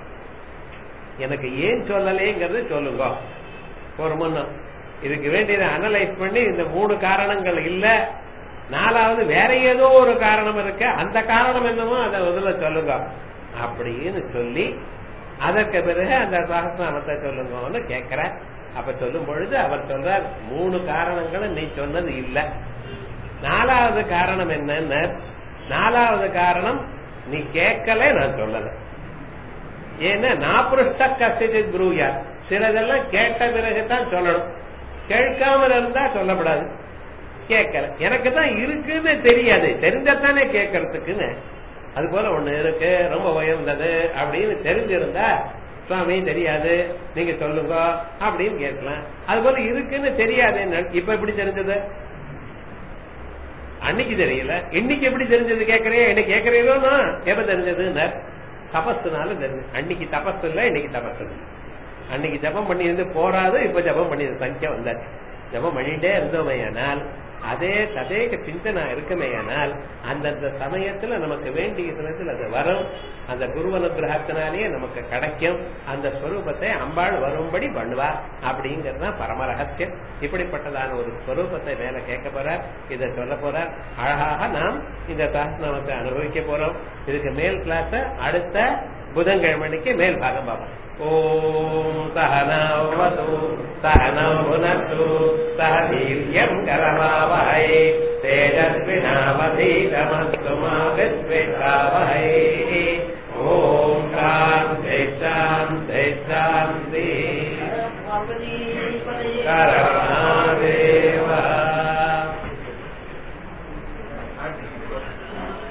Speaker 1: எனக்கு ஏன் சொல்லலேங்கிறது சொல்லுங்க ஒரு முன்னம் இதுக்கு வேண்டியதை அனலைஸ் பண்ணி இந்த மூணு காரணங்கள் இல்ல நாலாவது வேற ஏதோ ஒரு காரணம் இருக்கு அந்த காரணம் என்னமோ அதை முதல்ல சொல்லுங்க அப்படின்னு சொல்லி அதற்கு பிறகு அந்த சகசிரநாமத்தை சொல்லுங்கன்னு கேட்கிற அப்ப சொல்லும் பொழுது அவர் சொல்றார் மூணு காரணங்களும் நீ சொன்னது இல்ல நாலாவது காரணம் என்னன்னு நாலாவது காரணம் நீ கேட்கல நான் சொல்லல ஏன்னா நாப்புருஷ்ட கசிஜித் குருயா சிலதெல்லாம் கேட்ட பிறகுதான் சொல்லணும் கேட்காமல் இருந்தா சொல்லப்படாது கேட்கல எனக்கு தான் இருக்குன்னு தெரியாது தெரிஞ்சத்தானே கேட்கறதுக்குன்னு அது போல ஒண்ணு இருக்கு ரொம்ப உயர்ந்தது அப்படின்னு தெரிஞ்சிருந்தா சுவாமி தெரியாது நீங்க சொல்லுங்க அப்படின்னு கேட்கலாம் அது போல இருக்குன்னு தெரியாது இப்ப எப்படி தெரிஞ்சது அன்னைக்கு தெரியல இன்னைக்கு எப்படி தெரிஞ்சது கேக்குறேன் இன்னைக்கு கேக்குறீங்களோ எப்ப தெரிஞ்சது தபஸ்துனால தெரிஞ்சது அன்னைக்கு தபஸ் இல்ல இன்னைக்கு தபஸ் இல்ல அன்னைக்கு ஜபம் பண்ணி இருந்து போறாது இப்ப ஜபம் பண்ணி சங்கியா வந்தாச்சு ஜபம் பண்ணிட்டே இருந்தோமையானால் அதே ததேக சிந்தனா இருக்குமேயானால் அந்தந்த சமயத்துல நமக்கு வேண்டிய சமயத்தில் அது வரும் அந்த குருவனுகிரகத்தினாலேயே நமக்கு கிடைக்கும் அந்த ஸ்வரூபத்தை அம்பாள் வரும்படி பண்ணுவா அப்படிங்கறது தான் பரம ரகசியம் இப்படிப்பட்டதான ஒரு ஸ்வரூபத்தை மேல கேட்க போறார் இதை சொல்ல போறார் அழகாக நாம் இந்த சாஸ்திரத்தை அனுபவிக்க போறோம் இதுக்கு மேல் கிளாஸ் அடுத்த புதன்கிழமைக்கு மேல் பாகம் பார்ப்போம் ॐ सहनावतु सहनौ भुनस्तु सह वीर्यम् करवावहै तेजस्विनावधीतमस्तु मा विद्विषावहै ॐ शान्ति शान्ति शान्ति करुणादेव